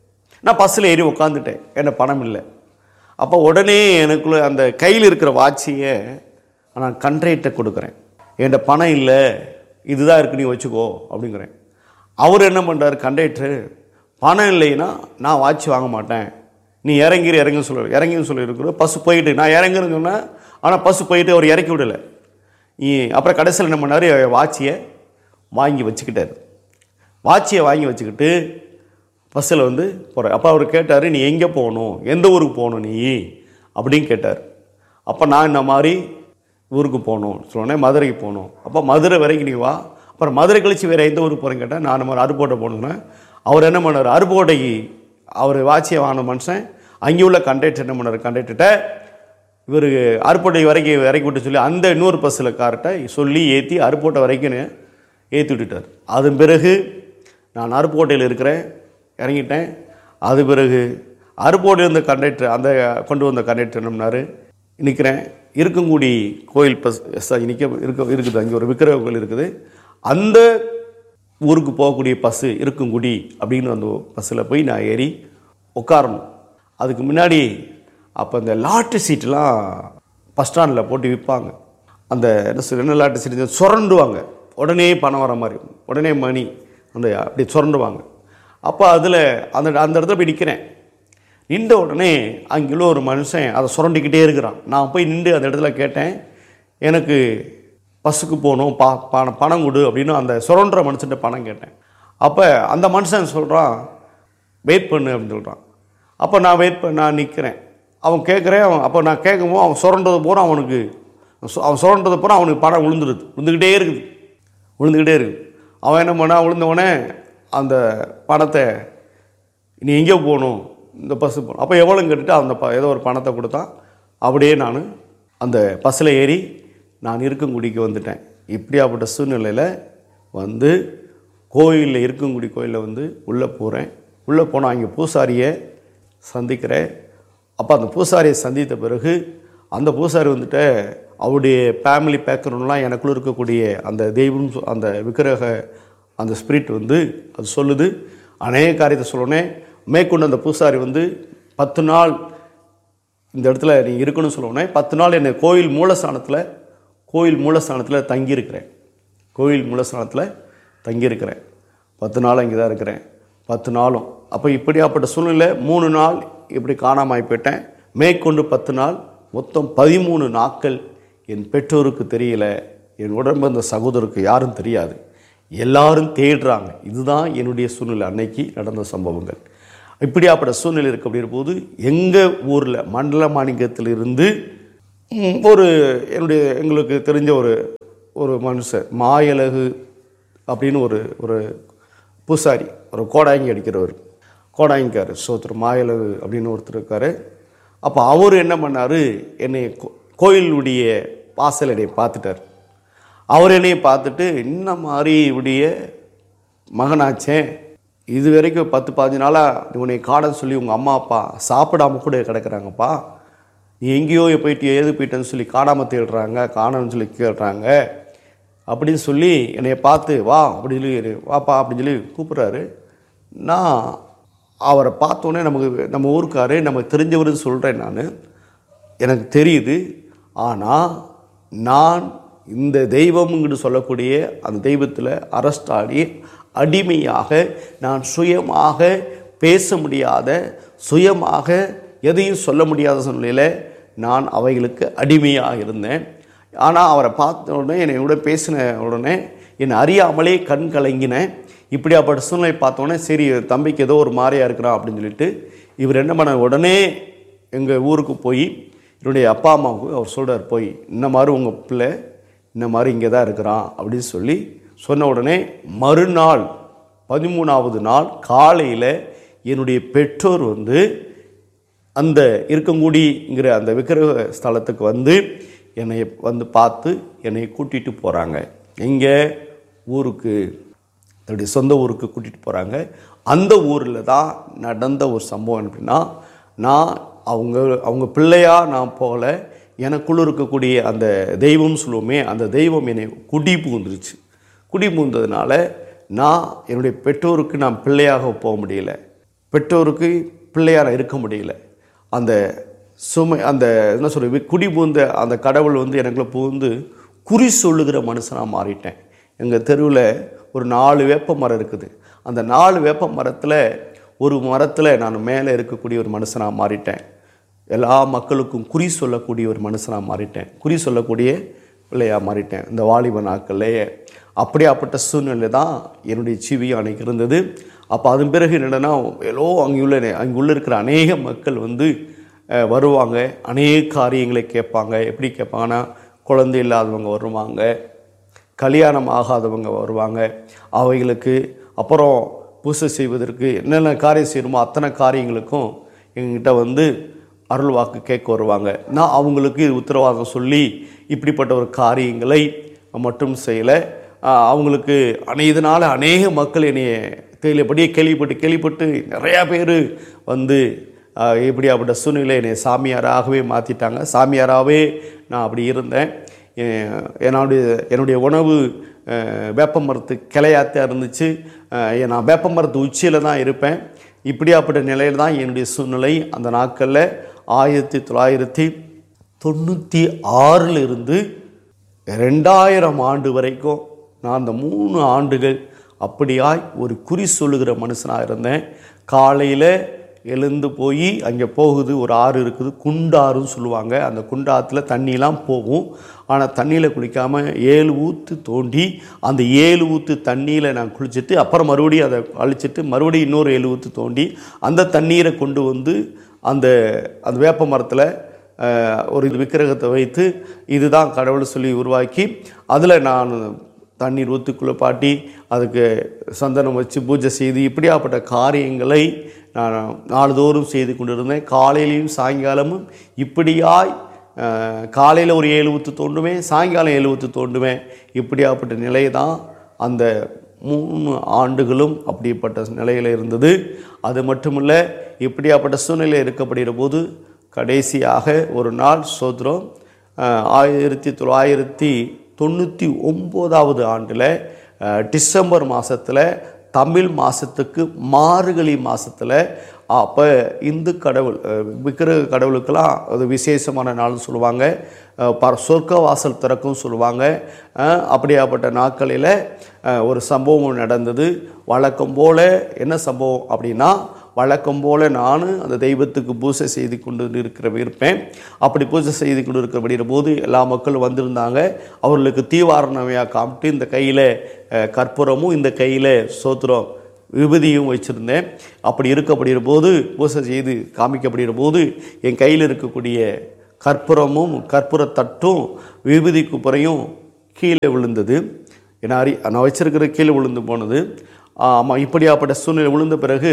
நான் பஸ்ஸில் ஏறி உட்காந்துட்டேன் என்ன பணம் இல்லை அப்போ உடனே எனக்குள்ள அந்த கையில் இருக்கிற வாட்சியை நான் கண்ட்ரேட்டை கொடுக்குறேன் என்கிட்ட பணம் இல்லை இதுதான் இருக்கு நீ வச்சுக்கோ அப்படிங்கிறேன் அவர் என்ன பண்ணுறாரு கண்டக்டர் பணம் இல்லைன்னா நான் வாட்ச் வாங்க மாட்டேன் நீ இறங்கிரு இறங்குன்னு சொல்ல இறங்கின்னு சொல்லியிருக்கிற பஸ் போயிட்டு நான் இறங்குறேன்னு சொன்னேன் ஆனால் பஸ் போயிட்டு அவர் இறக்கி விடலை இ- அப்புறம் கடைசியில் என்ன பண்ணார் வாட்சியை வாங்கி வச்சுக்கிட்டாரு வாட்சியை வாங்கி வச்சுக்கிட்டு பஸ்ஸில் வந்து போகிறார் அப்போ அவர் கேட்டார் நீ எங்கே போகணும் எந்த ஊருக்கு போகணும் நீ அப்படின்னு கேட்டார் அப்போ நான் இந்த மாதிரி ஊருக்கு போகணும் சொன்னேன் மதுரைக்கு போகணும் அப்போ மதுரை வரைக்கும் நீ வா அப்புறம் மதுரை கழிச்சு வேறு எந்த ஊருக்கு போகிறேன்னு கேட்டேன் நான் இந்த மாதிரி அருப்போட்டை போகணுன்னா அவர் என்ன பண்ணார் அருப்போட்டைக்கு அவர் வாட்சியை வாங்கின மனுஷன் அங்கே உள்ள கண்டக்டர் என்ன பண்ணார் கண்டக்டர்கிட்ட இவர் அருப்போட்டை வரைக்கும் இறக்கி விட்டு சொல்லி அந்த இன்னொரு பஸ்ஸில் கார்ட்ட சொல்லி ஏற்றி அருப்போட்டை வரைக்கும் ஏற்றி விட்டுட்டார் அதன் பிறகு நான் அருப்புக்கோட்டையில் இருக்கிறேன் இறங்கிட்டேன் அது பிறகு அருப்போட்டையில் இருந்த கண்டக்டர் அந்த கொண்டு வந்த கண்டக்டர் என்னம்னாரு நிற்கிறேன் இருக்கங்குடி கோயில் பஸ் சாரி நிற்க இருக்க இருக்குது அங்கே ஒரு விக்கிரக கோயில் இருக்குது அந்த ஊருக்கு போகக்கூடிய பஸ்ஸு இருக்குங்குடி அப்படின்னு அந்த பஸ்ஸில் போய் நான் ஏறி உட்காரணும் அதுக்கு முன்னாடி அப்போ இந்த லாட்டு சீட்டெலாம் பஸ் ஸ்டாண்டில் போட்டு விற்பாங்க அந்த என்ன சொல்ற என்ன லாட்டு சீட்டு சுரண்டுவாங்க உடனே பணம் வர மாதிரி உடனே மணி அந்த அப்படி சுரண்டுவாங்க அப்போ அதில் அந்த அந்த இடத்துல போய் நிற்கிறேன் நின்ற உடனே அங்குள்ள ஒரு மனுஷன் அதை சுரண்டிக்கிட்டே இருக்கிறான் நான் போய் நின்று அந்த இடத்துல கேட்டேன் எனக்கு பஸ்ஸுக்கு போகணும் பா பணம் பணம் கொடு அப்படின்னு அந்த சுரண்டுற மனுஷன்ட்ட பணம் கேட்டேன் அப்போ அந்த மனுஷன் சொல்கிறான் வெயிட் பண்ணு அப்படின்னு சொல்கிறான் அப்போ நான் வெயிட் பண்ண நான் நிற்கிறேன் அவன் கேட்குறேன் அவன் அப்போ நான் கேட்கும்போது அவன் சுரண்டது பூரா அவனுக்கு சு- அவன் சுரண்டது பூரா அவனுக்கு பணம் விழுந்துருது விழுந்துக்கிட்டே இருக்குது விழுந்துக்கிட்டே இருக்குது அவன் என்ன பண்ணா விழுந்தவொடனே அந்த பணத்தை நீ எங்கே போகணும் இந்த பஸ்ஸு போகணும் அப்போ எவ்வளோன்னு கேட்டுட்டு அந்த ப ஏதோ ஒரு பணத்தை கொடுத்தான் அப்படியே நான் அந்த பஸ்ஸில் ஏறி நான் இருக்கங்குடிக்கு வந்துட்டேன் இப்படியாப்பட்ட சூழ்நிலையில் வந்து கோயிலில் இருக்கங்குடி கோயிலில் வந்து உள்ளே போகிறேன் உள்ளே போனால் அங்கே பூசாரியை சந்திக்கிறேன் அப்போ அந்த பூசாரியை சந்தித்த பிறகு அந்த பூசாரி வந்துட்டு அவருடைய ஃபேமிலி பேக்ரவுண்ட்லாம் எனக்குள்ள இருக்கக்கூடிய அந்த தெய்வம் சொ- அந்த விக்கிரக அந்த ஸ்பிரிட் வந்து அது சொல்லுது அநேக காரியத்தை சொல்லணே மேற்கொண்டு அந்த பூசாரி வந்து பத்து நாள் இந்த இடத்துல நீ இருக்கணும்னு சொல்லவுடனே பத்து நாள் என்னை கோயில் மூலஸ்தானத்தில் கோயில் மூலஸ்தானத்தில் தங்கியிருக்கிறேன் கோயில் மூலஸ்தானத்தில் தங்கியிருக்கிறேன் பத்து நாள் அங்கே தான் இருக்கிறேன் பத்து நாளும் அப்போ இப்படியாப்பட்ட சூழ்நிலை மூணு நாள் இப்படி காணாமல் போயிட்டேன் மேற்கொண்டு பத்து நாள் மொத்தம் பதிமூணு நாட்கள் என் பெற்றோருக்கு தெரியல என் உடம்பு அந்த சகோதரருக்கு யாரும் தெரியாது எல்லாரும் தேடுறாங்க இதுதான் என்னுடைய சூழ்நிலை அன்னைக்கு நடந்த சம்பவங்கள் இப்படியாப்பட்ட சூழ்நிலை இருக்கு அப்படின்ற போது எங்கள் ஊரில் மண்டல மாநிலத்திலிருந்து ம், ஒரு என்னுடைய எங்களுக்கு தெரிஞ்ச ஒரு ஒரு மனுஷன் மாயழகு அப்படின்னு ஒரு ஒரு பூசாரி ஒரு கோடாங்கி அடிக்கிறவர் கோடாங்கிக்கார் சோத்திரம் மாயழகு அப்படின்னு ஒருத்தர் இருக்கார் அப்போ அவர் என்ன பண்ணார் என்னை கோ- கோயிலுடைய வாசல் என்னை பார்த்துட்டார் அவர் என்னைய பார்த்துட்டு இந்த மாதிரி இப்படிய மகனாச்சே இது வரைக்கும் பத்து பதினஞ்சு நாளாக உன்னை காணன்னு சொல்லி உங்கள் அம்மா அப்பா சாப்பிடாம கூட கிடக்குறாங்கப்பா நீ எங்கேயோ போயிட்டு ஏது போயிட்டேன்னு சொல்லி காணாமல் தேடுறாங்க காணோம்னு சொல்லி கேட்குறாங்க அப்படின்னு சொல்லி என்னைய பார்த்து வா அப்படின்னு சொல்லி வாப்பா அப்படின்னு சொல்லி கூப்பிட்றாரு நான் அவரை பார்த்தோன்னே நமக்கு நம்ம ஊருக்காரு நமக்கு தெரிஞ்சவருன்னு சொல்கிறேன் நான் எனக்கு தெரியுது ஆனால் நான் இந்த தெய்வம்னு சொல்லக்கூடிய அந்த தெய்வத்தில் அரெஸ்ட் ஆகி அடிமையாக நான் சுயமாக பேச முடியாத சுயமாக எதையும் சொல்ல முடியாத சூழ்நிலையில் நான் அவைகளுக்கு அடிமையாக இருந்தேன் ஆனால் அவரை பார்த்த உடனே என்னோட பேசின உடனே என்னை அறியாமலே கண் கலங்கினேன் இப்படியாப்பட்ட சூழ்நிலை பார்த்த உடனே சரி தம்பிக்கு ஏதோ ஒரு மாதிரியா இருக்கிறான் அப்படின்னு சொல்லிட்டு இவர் என்ன பண்ண உடனே எங்கள் ஊருக்கு போய் என்னுடைய அப்பா அம்மாவுக்கு அவர் சொல்கிறார் போய் இந்த மாதிரி உங்கள் பிள்ளை இந்த மாதிரி இங்கே தான் இருக்கிறான் அப்படின்னு சொல்லி சொன்ன உடனே மறுநாள் பதிமூணாவது நாள் காலையில் என்னுடைய பெற்றோர் வந்து அந்த இருக்கங்குடிங்கிற அந்த விக்கிரக ஸ்தலத்துக்கு வந்து என்னை வந்து பார்த்து என்னை கூட்டிகிட்டு போகிறாங்க எங்கே ஊருக்கு தன்னுடைய சொந்த ஊருக்கு கூட்டிகிட்டு போகிறாங்க அந்த ஊரில் தான் நடந்த ஒரு சம்பவம் அப்படின்னா நான் அவங்க அவங்க பிள்ளையா நான் போகல எனக்குள்ள இருக்கக்கூடிய அந்த தெய்வம் சொல்லுவோமே அந்த தெய்வம் என்னை குடி புகுந்துருச்சு குடி புகுந்ததுனால நான் என்னுடைய பெற்றோருக்கு நான் பிள்ளையாக போக முடியல பெற்றோருக்கு பிள்ளையார இருக்க முடியல அந்த சுமை அந்த என்ன சொல்றது குடி பூந்த அந்த கடவுள் வந்து எனக்குள்ள புகுந்து குறி சொல்லுகிற மனுஷனாக மாறிட்டேன் எங்கள் தெருவில் ஒரு நாலு வேப்ப மரம் இருக்குது அந்த நாலு வேப்ப மரத்தில் ஒரு மரத்தில் நான் மேலே இருக்கக்கூடிய ஒரு மனுஷனாக மாறிட்டேன் எல்லா மக்களுக்கும் குறி சொல்லக்கூடிய ஒரு மனுஷனாக மாறிட்டேன் குறி சொல்லக்கூடிய பிள்ளையாக மாறிட்டேன் இந்த வாலிப நாட்கள்லேயே அப்படியாப்பட்ட சூழ்நிலை தான் என்னுடைய ஜீவியம் அன்னைக்கு இருந்தது அப்போ அதன் பிறகு என்னென்னா எல்லோ அங்கே உள்ள அங்கே உள்ள இருக்கிற அநேக மக்கள் வந்து அஹ், வருவாங்க அநேக காரியங்களை கேட்பாங்க எப்படி கேட்பாங்கன்னா குழந்தை இல்லாதவங்க வருவாங்க கல்யாணம் ஆகாதவங்க வருவாங்க அவைகளுக்கு அப்புறம் பூசை செய்வதற்கு என்னென்ன காரியம் செய்யணுமோ அத்தனை காரியங்களுக்கும் எங்ககிட்ட வந்து அருள் வாக்கு கேட்க வருவாங்க நான் அவங்களுக்கு இது உத்தரவாதம் சொல்லி இப்படிப்பட்ட ஒரு காரியங்களை மட்டும் செய்யலை ஆஹ் அவங்களுக்கு அனை இதனால் அநேக மக்கள் என்னைய கேள்விப்படியே கேள்விப்பட்டு கேள்விப்பட்டு நிறையா பேர் வந்து ஆஹ் இப்படியாப்பட்ட சூழ்நிலை என்னை சாமியாராகவே மாற்றிட்டாங்க சாமியாராகவே நான் அப்படி இருந்தேன் எ- என்னுடைய என்னுடைய உணவு அஹ், வேப்ப மரத்து கிளையாத்தான் இருந்துச்சு அஹ், நான் வேப்ப மரத்து உச்சியில் தான் இருப்பேன் இப்படியாப்பட்ட நிலையில் தான் என்னுடைய சூழ்நிலை அந்த நாட்களில் ஆயிரத்தி தொள்ளாயிரத்தி தொண்ணூற்றி ஆறில் இருந்து ரெண்டாயிரம் ஆண்டு வரைக்கும் நான் அந்த மூணு ஆண்டுகள் அப்படியாய் ஒரு குறி சொல்லுகிற மனுஷனாக இருந்தேன் காலையில் எழுந்து போய் அங்கே போகுது ஒரு ஆறு இருக்குது குண்டாறுன்னு சொல்லுவாங்க அந்த குண்டாத்தில் தண்ணிலாம் போகும் ஆனால் தண்ணியில் குளிக்காமல் ஏழு ஊற்று தோண்டி அந்த ஏழு ஊற்று தண்ணியில் நான் குளிச்சுட்டு அப்புறம் மறுபடியும் அதை அழிச்சிட்டு மறுபடியும் இன்னொரு ஏழு ஊற்று தோண்டி அந்த தண்ணீரை கொண்டு வந்து அந்த அந்த வேப்ப மரத்தில் அஹ், ஒரு இது விக்கிரகத்தை வைத்து இதுதான் கடவுள் சொல்லி உருவாக்கி அதில் நான் தண்ணீர் ஊற்றி குளிப்பாட்டி அதுக்கு சந்தனம் வச்சு பூஜை செய்து இப்படியாப்பட்ட காரியங்களை நான் நாள்தோறும் செய்து கொண்டிருந்தேன் காலையிலையும் சாயங்காலமும் இப்படியாய் காலையில் ஒரு ஏழு ஊற்று தோண்டுவேன் சாயங்காலம் ஏழு ஊற்று தோண்டுவேன் இப்படியாப்பட்ட நிலை தான் அந்த மூணு ஆண்டுகளும் அப்படிப்பட்ட நிலையில் இருந்தது அது மட்டுமல்ல இப்படியாப்பட்ட சூழ்நிலை இருக்கப்படுகிற போது கடைசியாக ஒரு நாள் சோத்ரம் ஆயிரத்தி தொள்ளாயிரத்தி தொண்ணூற்றி ஒம்போதாவது ஆண்டில் அஹ், டிசம்பர் மாதத்தில் தமிழ் மாதத்துக்கு மார்கழி மாதத்தில் அப்போ இந்து கடவுள் அஹ், விக்கிரக கடவுளுக்கெல்லாம் அது விசேஷமான நாள்னு சொல்லுவாங்க அஹ், பர சொர்க்க வாசல் திறக்கும் சொல்லுவாங்க அஹ், அப்படியாப்பட்ட நாட்களில் அஹ், ஒரு சம்பவம் நடந்தது வழக்கம் போல் என்ன சம்பவம் அப்படின்னா வழக்கம் போல் நான் அந்த தெய்வத்துக்கு பூஜை செய்து கொண்டு இருக்கிற இருப்பேன் அப்படி பூஜை செய்து கொண்டு இருக்கிற போது எல்லா மக்களும் வந்திருந்தாங்க அவர்களுக்கு தீவாரணமையாக காமிட்டு இந்த கையில் கற்பூரமும் இந்த கையில் சோத்திரம் விபதியும் வச்சுருந்தேன் அப்படி இருக்கப்படுகிற போது பூஜை செய்து காமிக்கப்படுகிற போது என் கையில் இருக்கக்கூடிய கற்பூரமும் கற்பூர தட்டும் விபூதி குப்பரையும் கீழே விழுந்தது ஏன்னா அறி நான் வச்சிருக்கிற கீழே விழுந்து போனது ஆமாம் இப்படியாப்பட்ட சூழ்நிலை விழுந்த பிறகு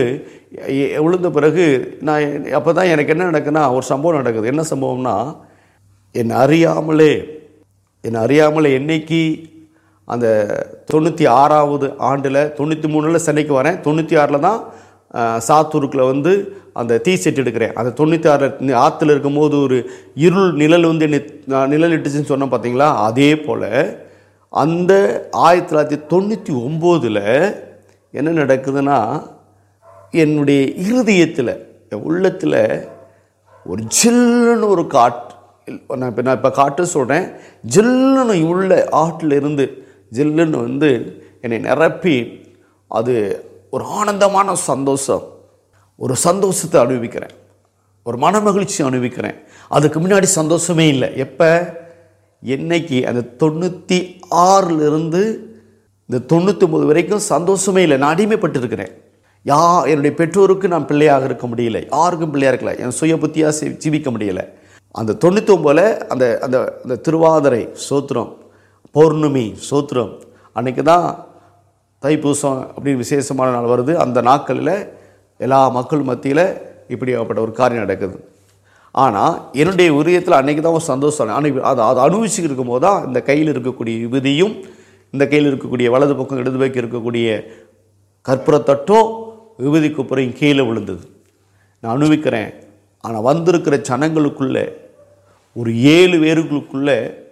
எ- விழுந்த பிறகு நான் அப்போ தான் எனக்கு என்ன நடக்குன்னா ஒரு சம்பவம் நடக்குது என்ன சம்பவம்னா என்னை அறியாமலே என்னை அறியாமலே என்னைக்கு அந்த தொண்ணூற்றி ஆறாவது ஆண்டில் தொண்ணூற்றி மூணில் சென்னைக்கு வரேன் தொண்ணூற்றி ஆறில் தான் ஆஹ், சாத்தூருக்குள்ள வந்து அந்த தீ செட்டு எடுக்கிறேன் அந்த தொண்ணூற்றி ஆறில் ஆற்றுல இருக்கும்போது ஒரு இருள் நிழல் வந்து என்னை நான் நிழல் இட்டுச்சுன்னு சொன்னேன் பார்த்தீங்களா அதே போல் அந்த ஆயிரத்தி தொள்ளாயிரத்தி தொண்ணூற்றி ஒம்போதில் என்ன நடக்குதுன்னா என்னுடைய இருதயத்தில் என் உள்ளத்தில் ஒரு ஜில்லுன்னு ஒரு காற்று இல்ல, நான் இப்போ நான் இப்போ காற்று சொல்கிறேன் ஜில்லுன்னு உள்ள ஆற்றில் இருந்து ஜில்லுன்னு வந்து என்னை நிரப்பி அது ஒரு ஆனந்தமான சந்தோஷம் ஒரு சந்தோஷத்தை அனுபவிக்கிறேன் ஒரு மனமகிழ்ச்சி அனுபவிக்கிறேன் அதுக்கு முன்னாடி சந்தோஷமே இல்லை எப்போ என்னைக்கு அந்த தொண்ணூற்றி ஆறிலிருந்து இந்த தொண்ணூற்றி வரைக்கும் சந்தோஷமே இல்லை நான் அடிமைப்பட்டிருக்கிறேன் யா என்னுடைய பெற்றோருக்கு நான் பிள்ளையாக இருக்க முடியல யாருக்கும் பிள்ளையாக இருக்கல என் சுய புத்தியாக ஜீவிக்க முடியல அந்த தொண்ணூற்றி ஒம்போதில் அந்த அந்த அந்த திருவாதிரை சோத்திரம் பௌர்ணமி சோத்திரம் அன்னைக்கு தான் தைப்பூசம் அப்படின்னு விசேஷமான நாள் வருது அந்த நாட்களில் எல்லா மக்கள் மத்தியில் இப்படியாப்பட்ட ஒரு காரியம் நடக்குது ஆனால் என்னுடைய உரியத்தில் அன்னைக்கு தான் ஒரு சந்தோஷம் அன்னைக்கு அதை அதை அனுபவிச்சுட்டு இருக்கும்போது தான் இந்த கையில் இருக்கக்கூடிய விபதியும் இந்த கையில் இருக்கக்கூடிய வலது பக்கம் இடது பக்கம் இருக்கக்கூடிய கற்பூரத்தட்டும் விபதி குப்புறையும் கீழே விழுந்தது நான் அனுபவிக்கிறேன் ஆனால் வந்திருக்கிற ஜனங்களுக்குள்ளே ஒரு ஏழு பேருக்குள்ளே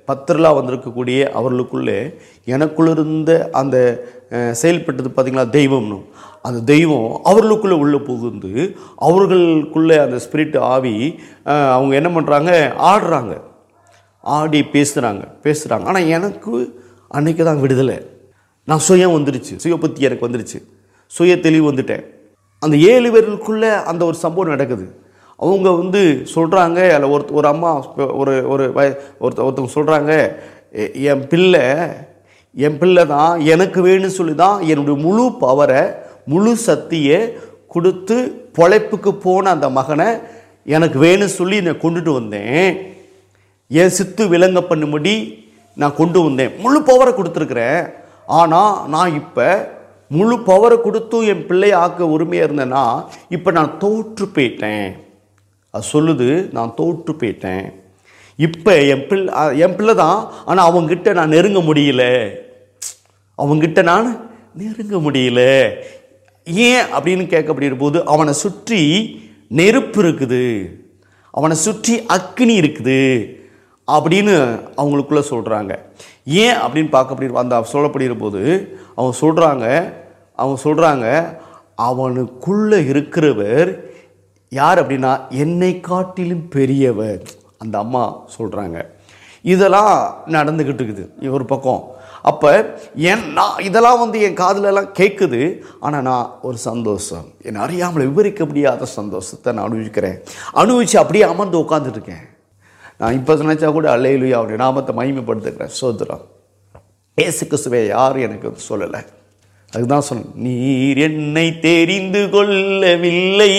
பத்திரலா வந்திருக்கக்கூடிய அவர்களுக்குள்ளே எனக்குள்ள இருந்த அந்த அஹ், செயல்பட்டது பார்த்தீங்களா தெய்வம்னு அந்த தெய்வம் அவர்களுக்குள்ளே உள்ளே புகுந்து அவர்களுக்குள்ளே அந்த ஸ்பிரிட் ஆவி அஹ், அவங்க என்ன பண்ணுறாங்க ஆடுறாங்க ஆடி பேசுகிறாங்க பேசுகிறாங்க ஆனால் எனக்கு அன்னைக்கு தான் விடுதலை நான் சுயம் வந்துருச்சு சுய புத்தி எனக்கு வந்துருச்சு சுய தெளிவு வந்துட்டேன் அந்த ஏழு பேருக்குள்ளே அந்த ஒரு சம்பவம் நடக்குது அவங்க வந்து சொல்கிறாங்க அதில் ஒரு ஒரு அம்மா ஒரு ஒரு வய ஒருத்த ஒருத்தவங்க சொல்கிறாங்க என் பிள்ளை என் பிள்ளை தான் எனக்கு வேணும்னு சொல்லி தான் என்னுடைய முழு பவரை முழு சக்தியை கொடுத்து பொழைப்புக்கு போன அந்த மகனை எனக்கு வேணும்னு சொல்லி நான் கொண்டுட்டு வந்தேன் என் சித்து விளங்க பண்ணும்படி நான் கொண்டு வந்தேன் முழு பவரை கொடுத்துருக்குறேன் ஆனால் நான் இப்போ முழு பவரை கொடுத்தும் என் பிள்ளையை ஆக்க உரிமையாக இருந்தேன்னா இப்போ நான் தோற்று போயிட்டேன் அது சொல்லுது நான் தோற்று போயிட்டேன் இப்போ என் பிள்ளை அ, என் பிள்ளை தான் ஆனால் அவங்ககிட்ட நான் நெருங்க முடியல அவங்கிட்ட நான் நெருங்க முடியல ஏன் அப்படின்னு கேட்கப்படுகிற போது அவனை சுற்றி நெருப்பு இருக்குது அவனை சுற்றி அக்கினி இருக்குது அப்படின்னு அவங்களுக்குள்ள சொல்கிறாங்க ஏன் அப்படின்னு பார்க்க அந்த சொல்லப்படுகிற போது அவங்க சொல்கிறாங்க அவங்க சொல்கிறாங்க அவனுக்குள்ளே இருக்கிறவர் யார் அப்படின்னா என்னை காட்டிலும் பெரியவர் அந்த அம்மா சொல்கிறாங்க இதெல்லாம் நடந்துக்கிட்டு இருக்குது ஒரு பக்கம் அப்போ என் நான் இதெல்லாம் வந்து என் காதுலலாம் கேட்குது ஆனால் நான் ஒரு சந்தோஷம் என்னை அறியாமல் விவரிக்க முடியாத சந்தோஷத்தை நான் அனுபவிக்கிறேன் அனுபவித்து அப்படியே அமர்ந்து உட்காந்துட்டு இருக்கேன் நான் இப்போ நினச்சா கூட அல்லையிலுயா அவருடைய நாமத்தை மகிமைப்படுத்துக்கிறேன் சோதரம் ஏசு கிறிஸ்துவை யாரும் எனக்கு வந்து சொல்லலை அதுதான் சொன்னேன் நீர் என்னை தெரிந்து கொள்ளவில்லை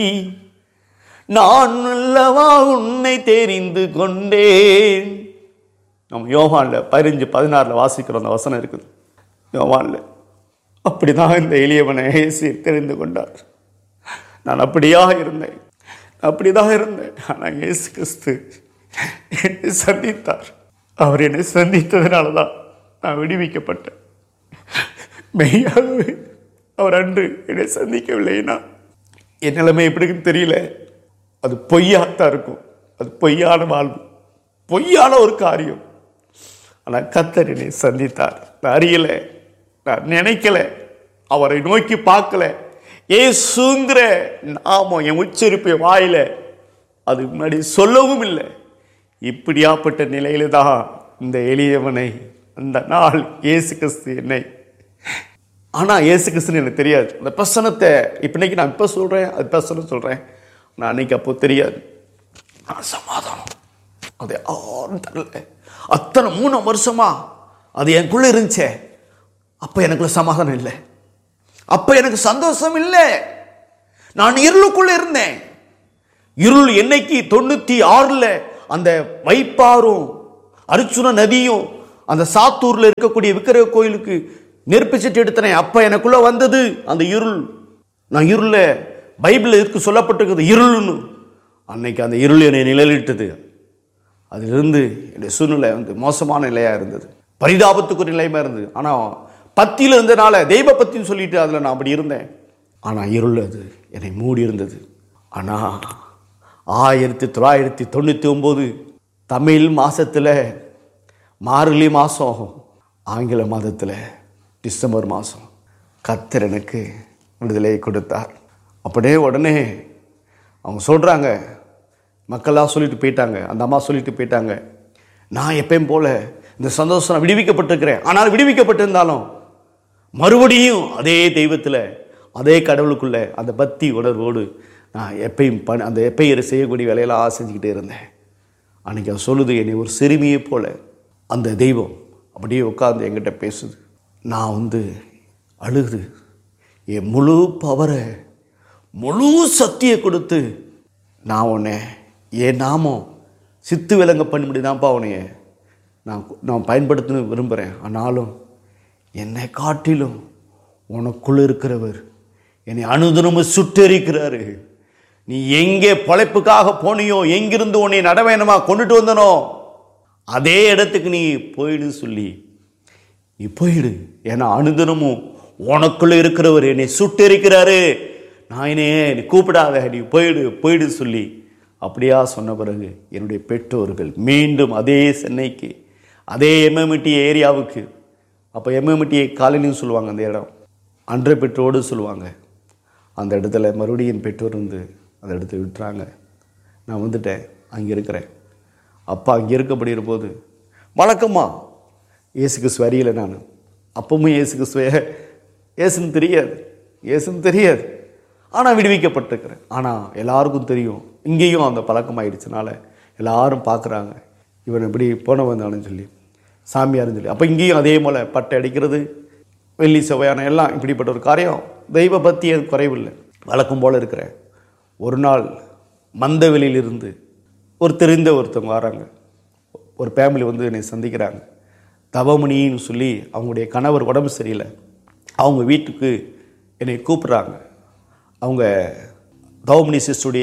நான் அல்லவா உன்னை தெரிந்து கொண்டேன் நம்ம யோவானில் பதினஞ்சு பதினாறில் வாசிக்கிறோம் அந்த வசனம் இருக்குது யோவானில் அப்படி தான் இந்த எளியவனை இயேசு தெரிந்து கொண்டார் நான் அப்படியா இருந்தேன் அப்படி தான் இருந்தேன் ஆனால் இயேசு கிறிஸ்து என்னை சந்தித்தார் அவர் என்னை சந்தித்ததுனால தான் நான் விடுவிக்கப்பட்டேன் மெய்யாகவே அவர் அன்று என்னை சந்திக்கவில்லைன்னா என் நிலைமை எப்படின்னு தெரியல அது பொய்யாத்தான் இருக்கும் அது பொய்யான வாழ்வு பொய்யான ஒரு காரியம் ஆனால் கத்தர் என்னை சந்தித்தார் நான் அறியல நான் நினைக்கல அவரை நோக்கி பார்க்கல ஏசுங்கிற நாமம் என் உச்சரிப்பு வாயில அது முன்னாடி சொல்லவும் இல்லை இப்படியாப்பட்ட நிலையில தான் இந்த எளியவனை அந்த நாள் இயேசு கிறிஸ்து என்னை ஆனால் இயேசு கிறிஸ்துன்னு எனக்கு தெரியாது அந்த பிரசனத்தை இப்போ இன்னைக்கு நான் இப்போ சொல்கிறேன் அது பிரசனம் சொல்கிறேன் நான் அன்னைக்கு அப்போ தெரியாது ஆனால் சமாதானம் அது யாரும் தரல அத்தனை மூணு வருஷமா அது எனக்குள்ளே இருந்துச்சே அப்போ எனக்குள்ள சமாதானம் இல்லை அப்போ எனக்கு சந்தோஷம் இல்லை நான் இருளுக்குள்ளே இருந்தேன் இருள் என்னைக்கு தொண்ணூற்றி ஆறில் அந்த வைப்பாரும் அர்ச்சுன நதியும் அந்த சாத்தூரில் இருக்கக்கூடிய விக்கிரக கோயிலுக்கு நெருப்பு சட்டி எடுத்தனே அப்போ எனக்குள்ளே வந்தது அந்த இருள் நான் இருளில் பைபிளில் இருக்கு சொல்லப்பட்டிருக்குது இருள்னு அன்னைக்கு அந்த இருள் என்னை நிழலிட்டது அதிலிருந்து என்னுடைய சூழ்நிலை வந்து மோசமான நிலையாக இருந்தது பரிதாபத்துக்கு ஒரு நிலையமாக இருந்தது ஆனால் பத்தியில் இருந்தனால தெய்வ பத்தின்னு சொல்லிட்டு அதில் நான் அப்படி இருந்தேன் ஆனால் இருள் அது என்னை மூடி இருந்தது ஆனால் ஆயிரத்தி தொள்ளாயிரத்தி தொண்ணூற்றி ஒம்பது தமிழ் மாதத்தில் மார்கழி மாதம் ஆங்கில மாதத்தில் டிசம்பர் மாதம் கத்தர் எனக்கு விடுதலை கொடுத்தார் அப்படியே உடனே அவங்க சொல்கிறாங்க மக்கள்லாம் சொல்லிட்டு போயிட்டாங்க அந்த அம்மா சொல்லிட்டு போயிட்டாங்க நான் எப்பயும் போல இந்த சந்தோஷம் நான் விடுவிக்கப்பட்டிருக்கிறேன் ஆனால் விடுவிக்கப்பட்டிருந்தாலும் மறுபடியும் அதே தெய்வத்தில் அதே கடவுளுக்குள்ள அந்த பக்தி உணர்வோடு நான் எப்பயும் பண் அந்த எப்பயும் செய்யக்கூடிய வேலையெல்லாம் செஞ்சுக்கிட்டே இருந்தேன் அன்றைக்கி அது சொல்லுது என்னை ஒரு சிறுமியை போல அந்த தெய்வம் அப்படியே உட்காந்து என்கிட்ட பேசுது நான் வந்து அழுகுது என் முழு பவரை முழு சக்தியை கொடுத்து நான் உன்னை என் நாமம் சித்து விலங்க பண்ணும்படி தான்ப்பா உன்னைய நான் நான் பயன்படுத்தணும் விரும்புகிறேன் ஆனாலும் என்னை காட்டிலும் உனக்குள்ள இருக்கிறவர் என்னை அனுதினமும் சுட்டெரிக்கிறாரு நீ எங்கே பழைப்புக்காக போனியோ எங்கிருந்து உன்னை நடவேணுமா கொண்டுட்டு வந்தனோ அதே இடத்துக்கு நீ போயிடு சொல்லி நீ போயிடு ஏன்னா அனுதினமும் உனக்குள்ள இருக்கிறவர் என்னை சுட்டெரிக்கிறாரு நாயனே நீ கூப்பிடாத நீ போயிடு போயிடு சொல்லி அப்படியா சொன்ன பிறகு என்னுடைய பெற்றோர்கள் மீண்டும் அதே சென்னைக்கு அதே எம்எம்டி ஏரியாவுக்கு அப்போ எம்எம்டி காலனின்னு சொல்லுவாங்க அந்த இடம் அன்றை பெற்றோடு சொல்லுவாங்க அந்த இடத்துல மறுபடியும் என் பெற்றோர் வந்து அந்த இடத்த விட்டுறாங்க நான் வந்துட்டேன் அங்கே இருக்கிறேன் அப்பா அங்கே இருக்கப்படுகிற போது வழக்கமா இயேசு கிறிஸ்து வரியில நான் அப்பவும் இயேசு கிறிஸ்துவ இயேசுன்னு தெரியாது இயேசுன்னு தெரியாது ஆனால் விடுவிக்கப்பட்டிருக்கிறேன் ஆனால் எல்லாருக்கும் தெரியும் இங்கேயும் அந்த பழக்கமாயிடுச்சுனால எல்லாரும் பார்க்குறாங்க இவன் இப்படி போன வந்தானு சொல்லி சாமியார்னு சொல்லி அப்போ இங்கேயும் அதே போல் பட்டை அடிக்கிறது வெள்ளி செவ்வாயான எல்லாம் இப்படிப்பட்ட ஒரு காரியம் தெய்வ பக்தி அது குறைவில்லை வழக்கம் போல் இருக்கிறேன் ஒரு நாள் மந்தவெளியிலிருந்து ஒரு தெரிந்த ஒருத்தவங்க வராங்க ஒரு ஃபேமிலி வந்து என்னை சந்திக்கிறாங்க தவமணின்னு சொல்லி அவங்களுடைய கணவர் உடம்பு சரியில்லை அவங்க வீட்டுக்கு என்னை கூப்பிட்றாங்க அவங்க தவமணி சிஸ்டுடைய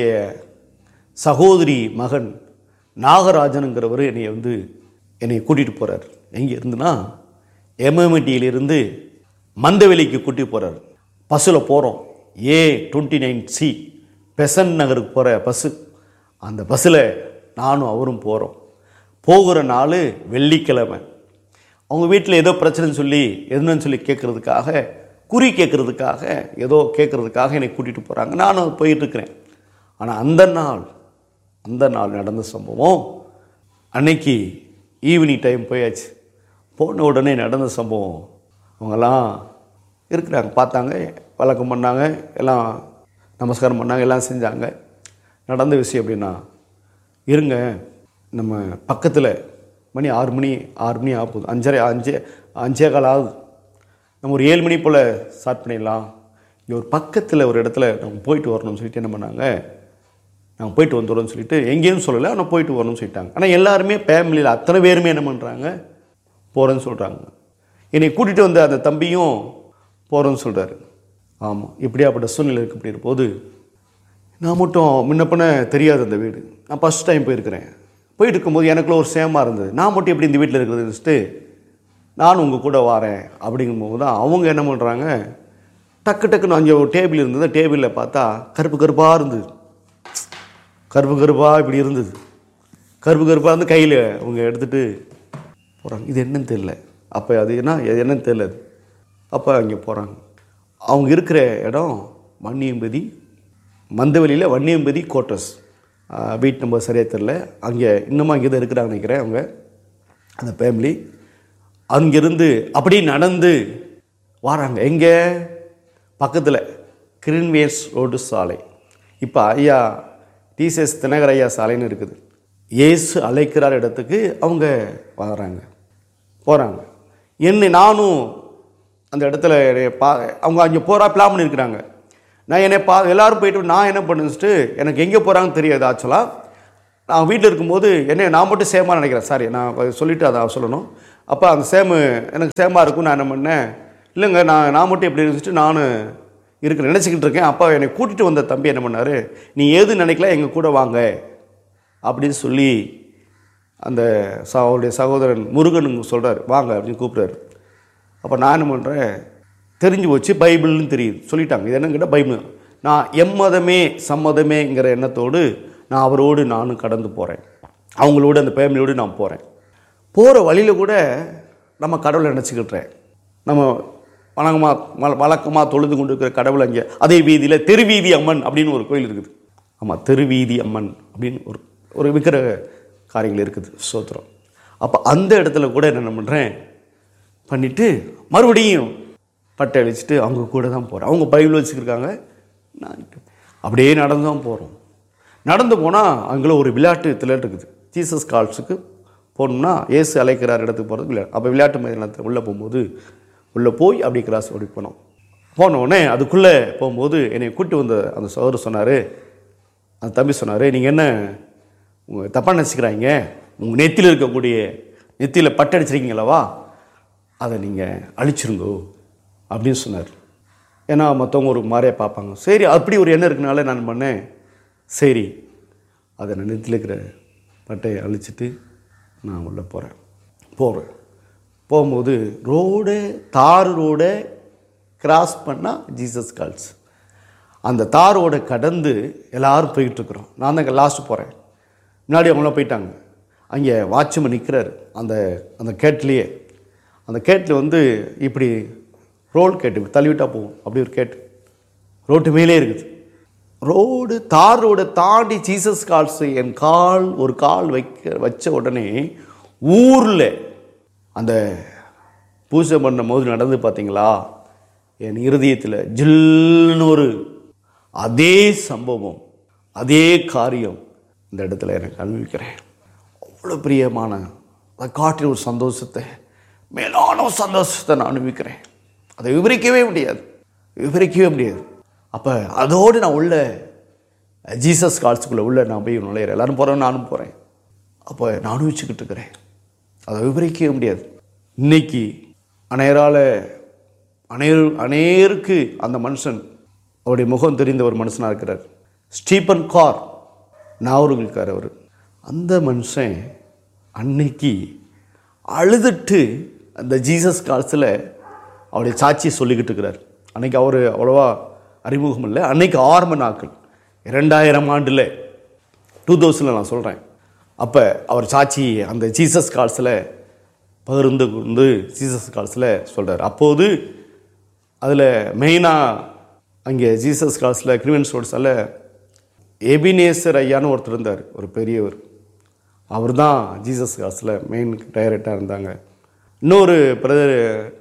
சகோதரி மகன் நாகராஜனுங்கிறவர் என்னை வந்து என்னை கூட்டிகிட்டு போகிறார் எங்கே இருந்துன்னா எம்எம்டியிலிருந்து மந்தவெளிக்கு கூட்டிட்டு போகிறார் பஸ்ஸில் போகிறோம் A twenty nine C Besant நகருக்கு போகிற பஸ்ஸு அந்த பஸ்ஸில் நானும் அவரும் போகிறோம் போகிற நாள் வெள்ளிக்கிழமை அவங்க வீட்டில் ஏதோ பிரச்சனைன்னு சொல்லி என்னன்னு சொல்லி கேட்குறதுக்காக குறி கேட்குறதுக்காக ஏதோ கேட்குறதுக்காக என்னை கூட்டிகிட்டு போகிறாங்க நானும் போயிட்டுருக்கிறேன் ஆனால் அந்த நாள் அந்த நாள் நடந்த சம்பவம் அன்னைக்கு ஈவினிங் டைம் போயாச்சு போன உடனே நடந்த சம்பவம் அவங்கெல்லாம் இருக்கிறாங்க பார்த்தாங்க வழக்கம் பண்ணாங்க எல்லாம் நமஸ்காரம் பண்ணாங்க எல்லாம் செஞ்சாங்க நடந்த விஷயம் எப்படின்னா இருங்க நம்ம பக்கத்தில் மணி ஆறு மணி ஆறு மணி ஆகுது அஞ்சரை அஞ்சே அஞ்சே கால் ஆகுது நம்ம ஒரு ஏழு மணி போல் ஸ்டார்ட் பண்ணிடலாம் இங்கே ஒரு பக்கத்தில் ஒரு இடத்துல நம்ம போயிட்டு வரணும்னு சொல்லிட்டு என்ன பண்ணாங்க நாங்கள் போயிட்டு வந்துடுறோம்னு சொல்லிட்டு எங்கேயும் சொல்லலை ஆனால் போயிட்டு வரணும்னு சொல்லிட்டாங்க ஆனால் எல்லாருமே ஃபேமிலியில் அத்தனை பேருமே என்ன பண்ணுறாங்க போகிறேன்னு சொல்கிறாங்க என்னை கூட்டிகிட்டு வந்த அந்த தம்பியும் போகிறேன்னு சொல்கிறாரு ஆமாம் இப்படியாப்பட்ட சூழ்நிலை இருக்கு அப்படி போது நான் மட்டும் முன்ன பின்ன தெரியாது அந்த வீடு நான் ஃபஸ்ட் டைம் போயிருக்கிறேன் போயிட்டு இருக்கும்போது எனக்குள்ள ஒரு சேமாக இருந்தது நான் மட்டும் எப்படி இந்த வீட்டில் இருக்கிறதுன்னு வச்சுட்டு நானும் உங்கள் கூட வரேன் அப்படிங்கும்போது தான் அவங்க என்ன பண்ணுறாங்க டக்கு டக்குன்னு அங்கே ஒரு டேபிள் இருந்தது டேபிளில் பார்த்தா கருப்பு கருப்பாக இருந்தது கருப்பு கருப்பாக இப்படி இருந்தது கருப்பு கருப்பாக இருந்து கையில் அவங்க எடுத்துகிட்டு போகிறாங்க இது என்னன்னு தெரியல அப்போ அது என்ன இது என்னன்னு தெரியல அது அப்போ அங்கே போகிறாங்க அவங்க இருக்கிற இடம் வன்னியம்பதி மந்தவெளியில் வன்னியம்பதி கோட்டர்ஸ் வீட் நம்பர் சரியாக தெரில அங்கே இன்னமும் அங்கே தான் இருக்கிறாங்க நினைக்கிறேன் அவங்க அந்த ஃபேமிலி அங்கேருந்து அப்படியே நடந்து வராங்க எங்கே பக்கத்தில் கிரீன்வேஸ் ரோடு சாலை இப்போ ஐயா டிசிஎஸ் தினகர் ஐயா சாலைன்னு இருக்குது இயேசு அழைக்கிறார் இடத்துக்கு அவங்க வராங்க போகிறாங்க என்னை நானும் அந்த இடத்துல என்னைய பா அவங்க அங்கே போகிறா பிளான் பண்ணியிருக்கிறாங்க நான் என்னை பா எல்லாரும் போயிட்டு நான் என்ன பண்ணுச்சுட்டு எனக்கு எங்கே போகிறாங்கன்னு தெரியாது ஆக்சுவலாக நான் வீட்டில் இருக்கும்போது என்ன நான் மட்டும் சேமாக நினைக்கிறேன் சாரி நான் சொல்லிவிட்டு அதை சொல்லணும் அப்போ அந்த சேமு எனக்கு சேமாக இருக்கும் நான் என்ன பண்ணேன் இல்லைங்க நான் நான் மட்டும் எப்படி இருந்துச்சுட்டு நான் இருக்கிற நினச்சிக்கிட்டு இருக்கேன் அப்பா என்னை கூட்டிகிட்டு வந்த தம்பி என்ன பண்ணார் நீ எது நினைக்கல எங்கள் கூட வாங்க அப்படின்னு சொல்லி அந்த ச அவருடைய சகோதரன் முருகன் சொல்கிறார் வாங்க அப்படின்னு கூப்பிட்றாரு அப்போ நான் என்ன பண்ணுறேன் தெரிஞ்சு போச்சு பைபிள்னு தெரியுது சொல்லிட்டாங்க இது என்னன்னு கேட்டால் பைபிள் நான் எம்மதமே சம்மதமேங்கிற எண்ணத்தோடு நான் அவரோடு நானும் கடந்து போகிறேன் அவங்களோட அந்த ஃபேமிலியோடு நான் போகிறேன் போகிற வழியில் கூட நம்ம கடவுளை நினச்சிக்கிட்டுறேன் நம்ம வழக்கமாக வழக்கமாக தொழுது கொண்டு இருக்கிற கடவுள் அங்கே அதே வீதியில் தெருவீதி அம்மன் அப்படின்னு ஒரு கோயில் இருக்குது ஆமாம் தெருவீதி அம்மன் அப்படின்னு ஒரு ஒரு விக்கிர காரியங்கள் இருக்குது சோத்திரம் அப்போ அந்த இடத்துல கூட என்ன பண்ணுறேன் பண்ணிவிட்டு மறுபடியும் பட்டை அழிச்சிட்டு அவங்க கூட தான் போகிறேன் அவங்க பைபிள் வச்சுருக்காங்க நான் அப்படியே நடந்து தான் போகிறோம் நடந்து போனால் அங்கே ஒரு விளையாட்டு திளையாட்டு இருக்குது ஜீசஸ் கால்ஸுக்கு போகணும்னா ஏசு அழைக்கிறார் இடத்துக்கு போகிறது விளையாட்டு அப்போ விளையாட்டு மைதானத்தில் உள்ளே போகும்போது உள்ளே போய் அப்படி கிராஸ் ஓடி போனோம் போன உடனே அதுக்குள்ளே போகும்போது என்னை கூட்டி வந்த அந்த சகோதரர் சொன்னார் அந்த தம்பி சொன்னார் நீங்கள் என்ன உங்கள் தப்பாக நினச்சிக்கிறாங்க உங்கள் நெத்தியில் இருக்கக்கூடிய நெத்தியில் பட்டடிச்சிருக்கீங்களவா அதை நீங்கள் அழிச்சிருங்கோ அப்படின்னு சொன்னார் ஏன்னா மற்றவங்க ஒரு மாதிரியா பார்ப்பாங்க சரி அப்படி ஒரு எண்ணம் இருக்கனால நான் பண்ணேன் சரி அதை நான் நெத்தியில் இருக்கிற பட்டையை அழிச்சிட்டு நான் உள்ளே போகிறேன் போகிறேன் போகும்போது ரோடு தார் ரோடை கிராஸ் பண்ணால் ஜீசஸ் கால்ஸ் அந்த தார் ரோடை கடந்து எல்லாரும் போயிட்டு இருக்கிறோம் நான் தான் லாஸ்ட் போகிறேன் முன்னாடி அவங்களாம் போயிட்டாங்க அங்கே வாட்ச்மேன் நிற்கிறார் அந்த அந்த கேட்லேயே அந்த கேட்டில் வந்து இப்படி ரோல் கேட்டு இப்படி தள்ளிவிட்டா போகும் அப்படி ஒரு கேட்டு ரோட்டு மேலே இருக்குது ரோடு தார் ரோடை தாண்டி ஜீசஸ் கால்ஸ் என் கால் ஒரு கால் வைக்க வச்ச உடனே ஊரில் அந்த பூஜை பண்ண போது நடந்து பார்த்தீங்களா என் இருதயத்தில் ஜில்னு ஒரு அதே சம்பவம் அதே காரியம் இந்த இடத்துல எனக்கு அனுபவிக்கிறேன் அவ்வளோ பிரியமான அதை காட்டிய ஒரு சந்தோஷத்தை மேலான ஒரு சந்தோஷத்தை நான் அனுபவிக்கிறேன் அதை விவரிக்கவே முடியாது விவரிக்கவே முடியாது அப்போ அதோடு நான் உள்ள ஜீசஸ் கால்ஸுக்குள்ளே உள்ள நான் போய் நுழையிறேன் எல்லாரும் போகிறேன் நானும் போகிறேன் அப்போ நான் அனுபவிச்சுக்கிட்டு இருக்கிறேன் அதை விவரிக்கவே முடியாது இன்னைக்கு அநேரால அநேர் அநேருக்கு அந்த மனுஷன் அவருடைய முகம் தெரிந்த ஒரு மனுஷனாக இருக்கிறார் ஸ்டீபன் கார் நாவர்களுக்கார் அவர் அந்த மனுஷன் அன்னைக்கு அழுதுட்டு அந்த ஜீசஸ் காலத்தில் அவருடைய சாட்சியை சொல்லிக்கிட்டு இருக்கிறார் அன்னைக்கு அவர் அவ்வளோவா அறிமுகம் இல்லை அன்னைக்கு ஆரம்ப நாட்கள் இரண்டாயிரம் ஆண்டில் டூ தௌசண்டில் நான் சொல்கிறேன் அப்போ அவர் சாட்சி அந்த ஜீசஸ் கால்ஸில் பகிர்ந்து வந்து ஜீசஸ் கால்ஸில் சொல்கிறார் அப்போது அதில் மெயினாக அங்கே ஜீசஸ் கால்ஸில் கிரிமினல் ஸ்டோர்ஸில் எபினேசர் ஐயான்னு ஒருத்தர் இருந்தார் ஒரு பெரியவர் அவர் தான் ஜீசஸ் கால்ஸில் மெயின் டைரக்டாக இருந்தாங்க இன்னொரு பிரதர்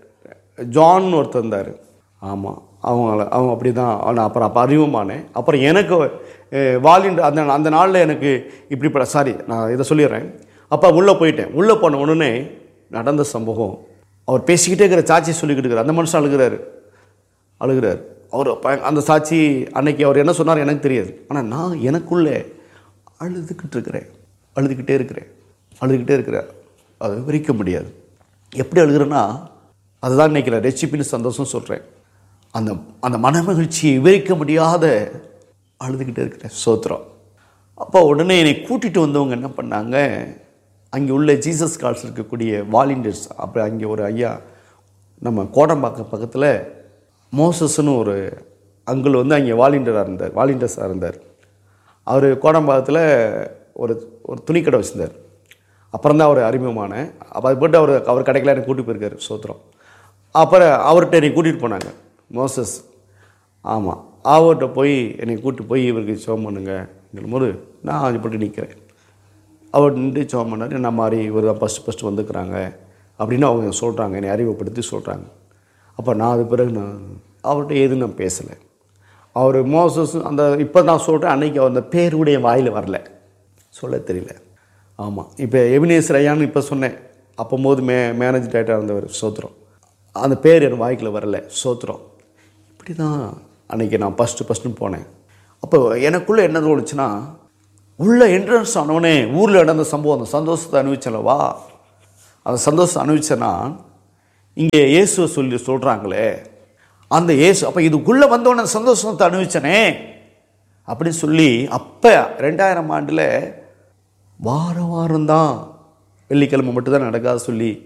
ஜான் ஒருத்தர் இருந்தார் ஆமாம் அவங்கள அவங்க அப்படி தான் நான் அப்புறம் அப்போ அறிமுகமானேன் அப்புறம் எனக்கு வாலின் அந்த அந்த நாளில் எனக்கு இப்படி சாரி நான் இதை சொல்லிடுறேன் அப்போ உள்ளே போயிட்டேன் உள்ளே போன உடனே நடந்த சம்பவம் அவர் பேசிக்கிட்டே இருக்கிற சாட்சி சொல்லிக்கிட்டு இருக்கிறார் அந்த மனுஷன் அழுகிறாரு அழுகிறார் அவர் ப- அந்த சாட்சி அன்னைக்கு அவர் என்ன சொன்னார் எனக்கு தெரியாது ஆனால் நான் எனக்குள்ளே அழுதுகிட்டு இருக்கிறேன் அழுதுகிட்டே இருக்கிறேன் அழுதுகிட்டே இருக்கிறேன் அதை விவரிக்க முடியாது எப்படி அழுகிறேன்னா அதுதான் இன்னைக்கு நான் ரெசிபின்னு சந்தோஷம் சொல்கிறேன் அந்த அந்த மனமகிழ்ச்சியை விவரிக்க முடியாத அழுதுகிட்டே இருக்கிறேன் சோத்திரம் அப்போ உடனே என்னை கூட்டிகிட்டு வந்தவங்க என்ன பண்ணாங்க அங்கே உள்ள ஜீசஸ் கால்ஸ் இருக்கக்கூடிய வாலண்டியர்ஸ் அப்போ அங்கே ஒரு ஐயா நம்ம கோடம்பாக்கம் பக்கத்தில் மோசஸ்னு ஒரு அங்கிள் வந்து அங்கே வாலண்டியராக இருந்தார் வாலண்டியர்ஸாக இருந்தார் அவர் கோடம்பாக்கத்தில் ஒரு ஒரு துணிக்கடை வச்சிருந்தார் அப்புறம் தான் அவர் அறிமுகமானேன் அப்போ அது போட்டு அவர் அவர் கடைக்கெல்லாம் எனக்கு கூட்டிட்டு போயிருக்காரு சோத்திரம் அப்புறம் அவர்கிட்ட என்னை கூட்டிகிட்டு போனாங்க மோசஸ் ஆமாம் அவர்கிட்ட போய் என்னை கூட்டிட்டு போய் இவருக்கு சோம் பண்ணுங்க போது நான் அது போட்டு நிற்கிறேன் அவர் நின்று சோம் பண்ணார் என்ன மாதிரி இவர் தான் ஃபஸ்ட்டு ஃபஸ்ட்டு வந்துக்கிறாங்க அப்படின்னு அவங்க சொல்கிறாங்க என்னை அறிமுகப்படுத்தி சொல்கிறாங்க அப்போ நான் அது பிறகு நான் அவர்கிட்ட எதுவும் நான் பேசலை அவர் மோசஸ் அந்த இப்போ நான் சொல்கிறேன் அன்னைக்கு அவர் அந்த பேருடைய வாயில் வரல சொல்ல தெரியல ஆமாம் இப்போ எபினேஸ்வர் ஐயான்னு இப்போ சொன்னேன் அப்போம்போது மே மேனேஜ் டேட்டாக இருந்தவர் சோத்திரம் அந்த பேர் என் வாய்க்குள்ள வரல சோத்திரம் இப்படி தான் அன்னைக்கு நான் ஃபஸ்ட்டு ஃபஸ்ட்டு போனேன் அப்போ எனக்குள்ளே என்ன தோணுச்சுன்னா உள்ள என்ட்ரன்ஸ் ஆனவனே ஊரில் நடந்த சம்பவம் அந்த சந்தோஷத்தை அனுபவிச்சலவா அந்த சந்தோஷத்தை அனுபவிச்சேன்னா இங்கே இயேசுவை சொல்லி சொல்கிறாங்களே அந்த இயேசு அப்போ இதுக்குள்ளே வந்தவன அந்த சந்தோஷத்தை அனுபவிச்சனே அப்படின்னு சொல்லி அப்போ ரெண்டாயிரம் ஆண்டில் வார வாரம் தான் வெள்ளிக்கிழமை மட்டும்தான் நடக்காது சொல்லி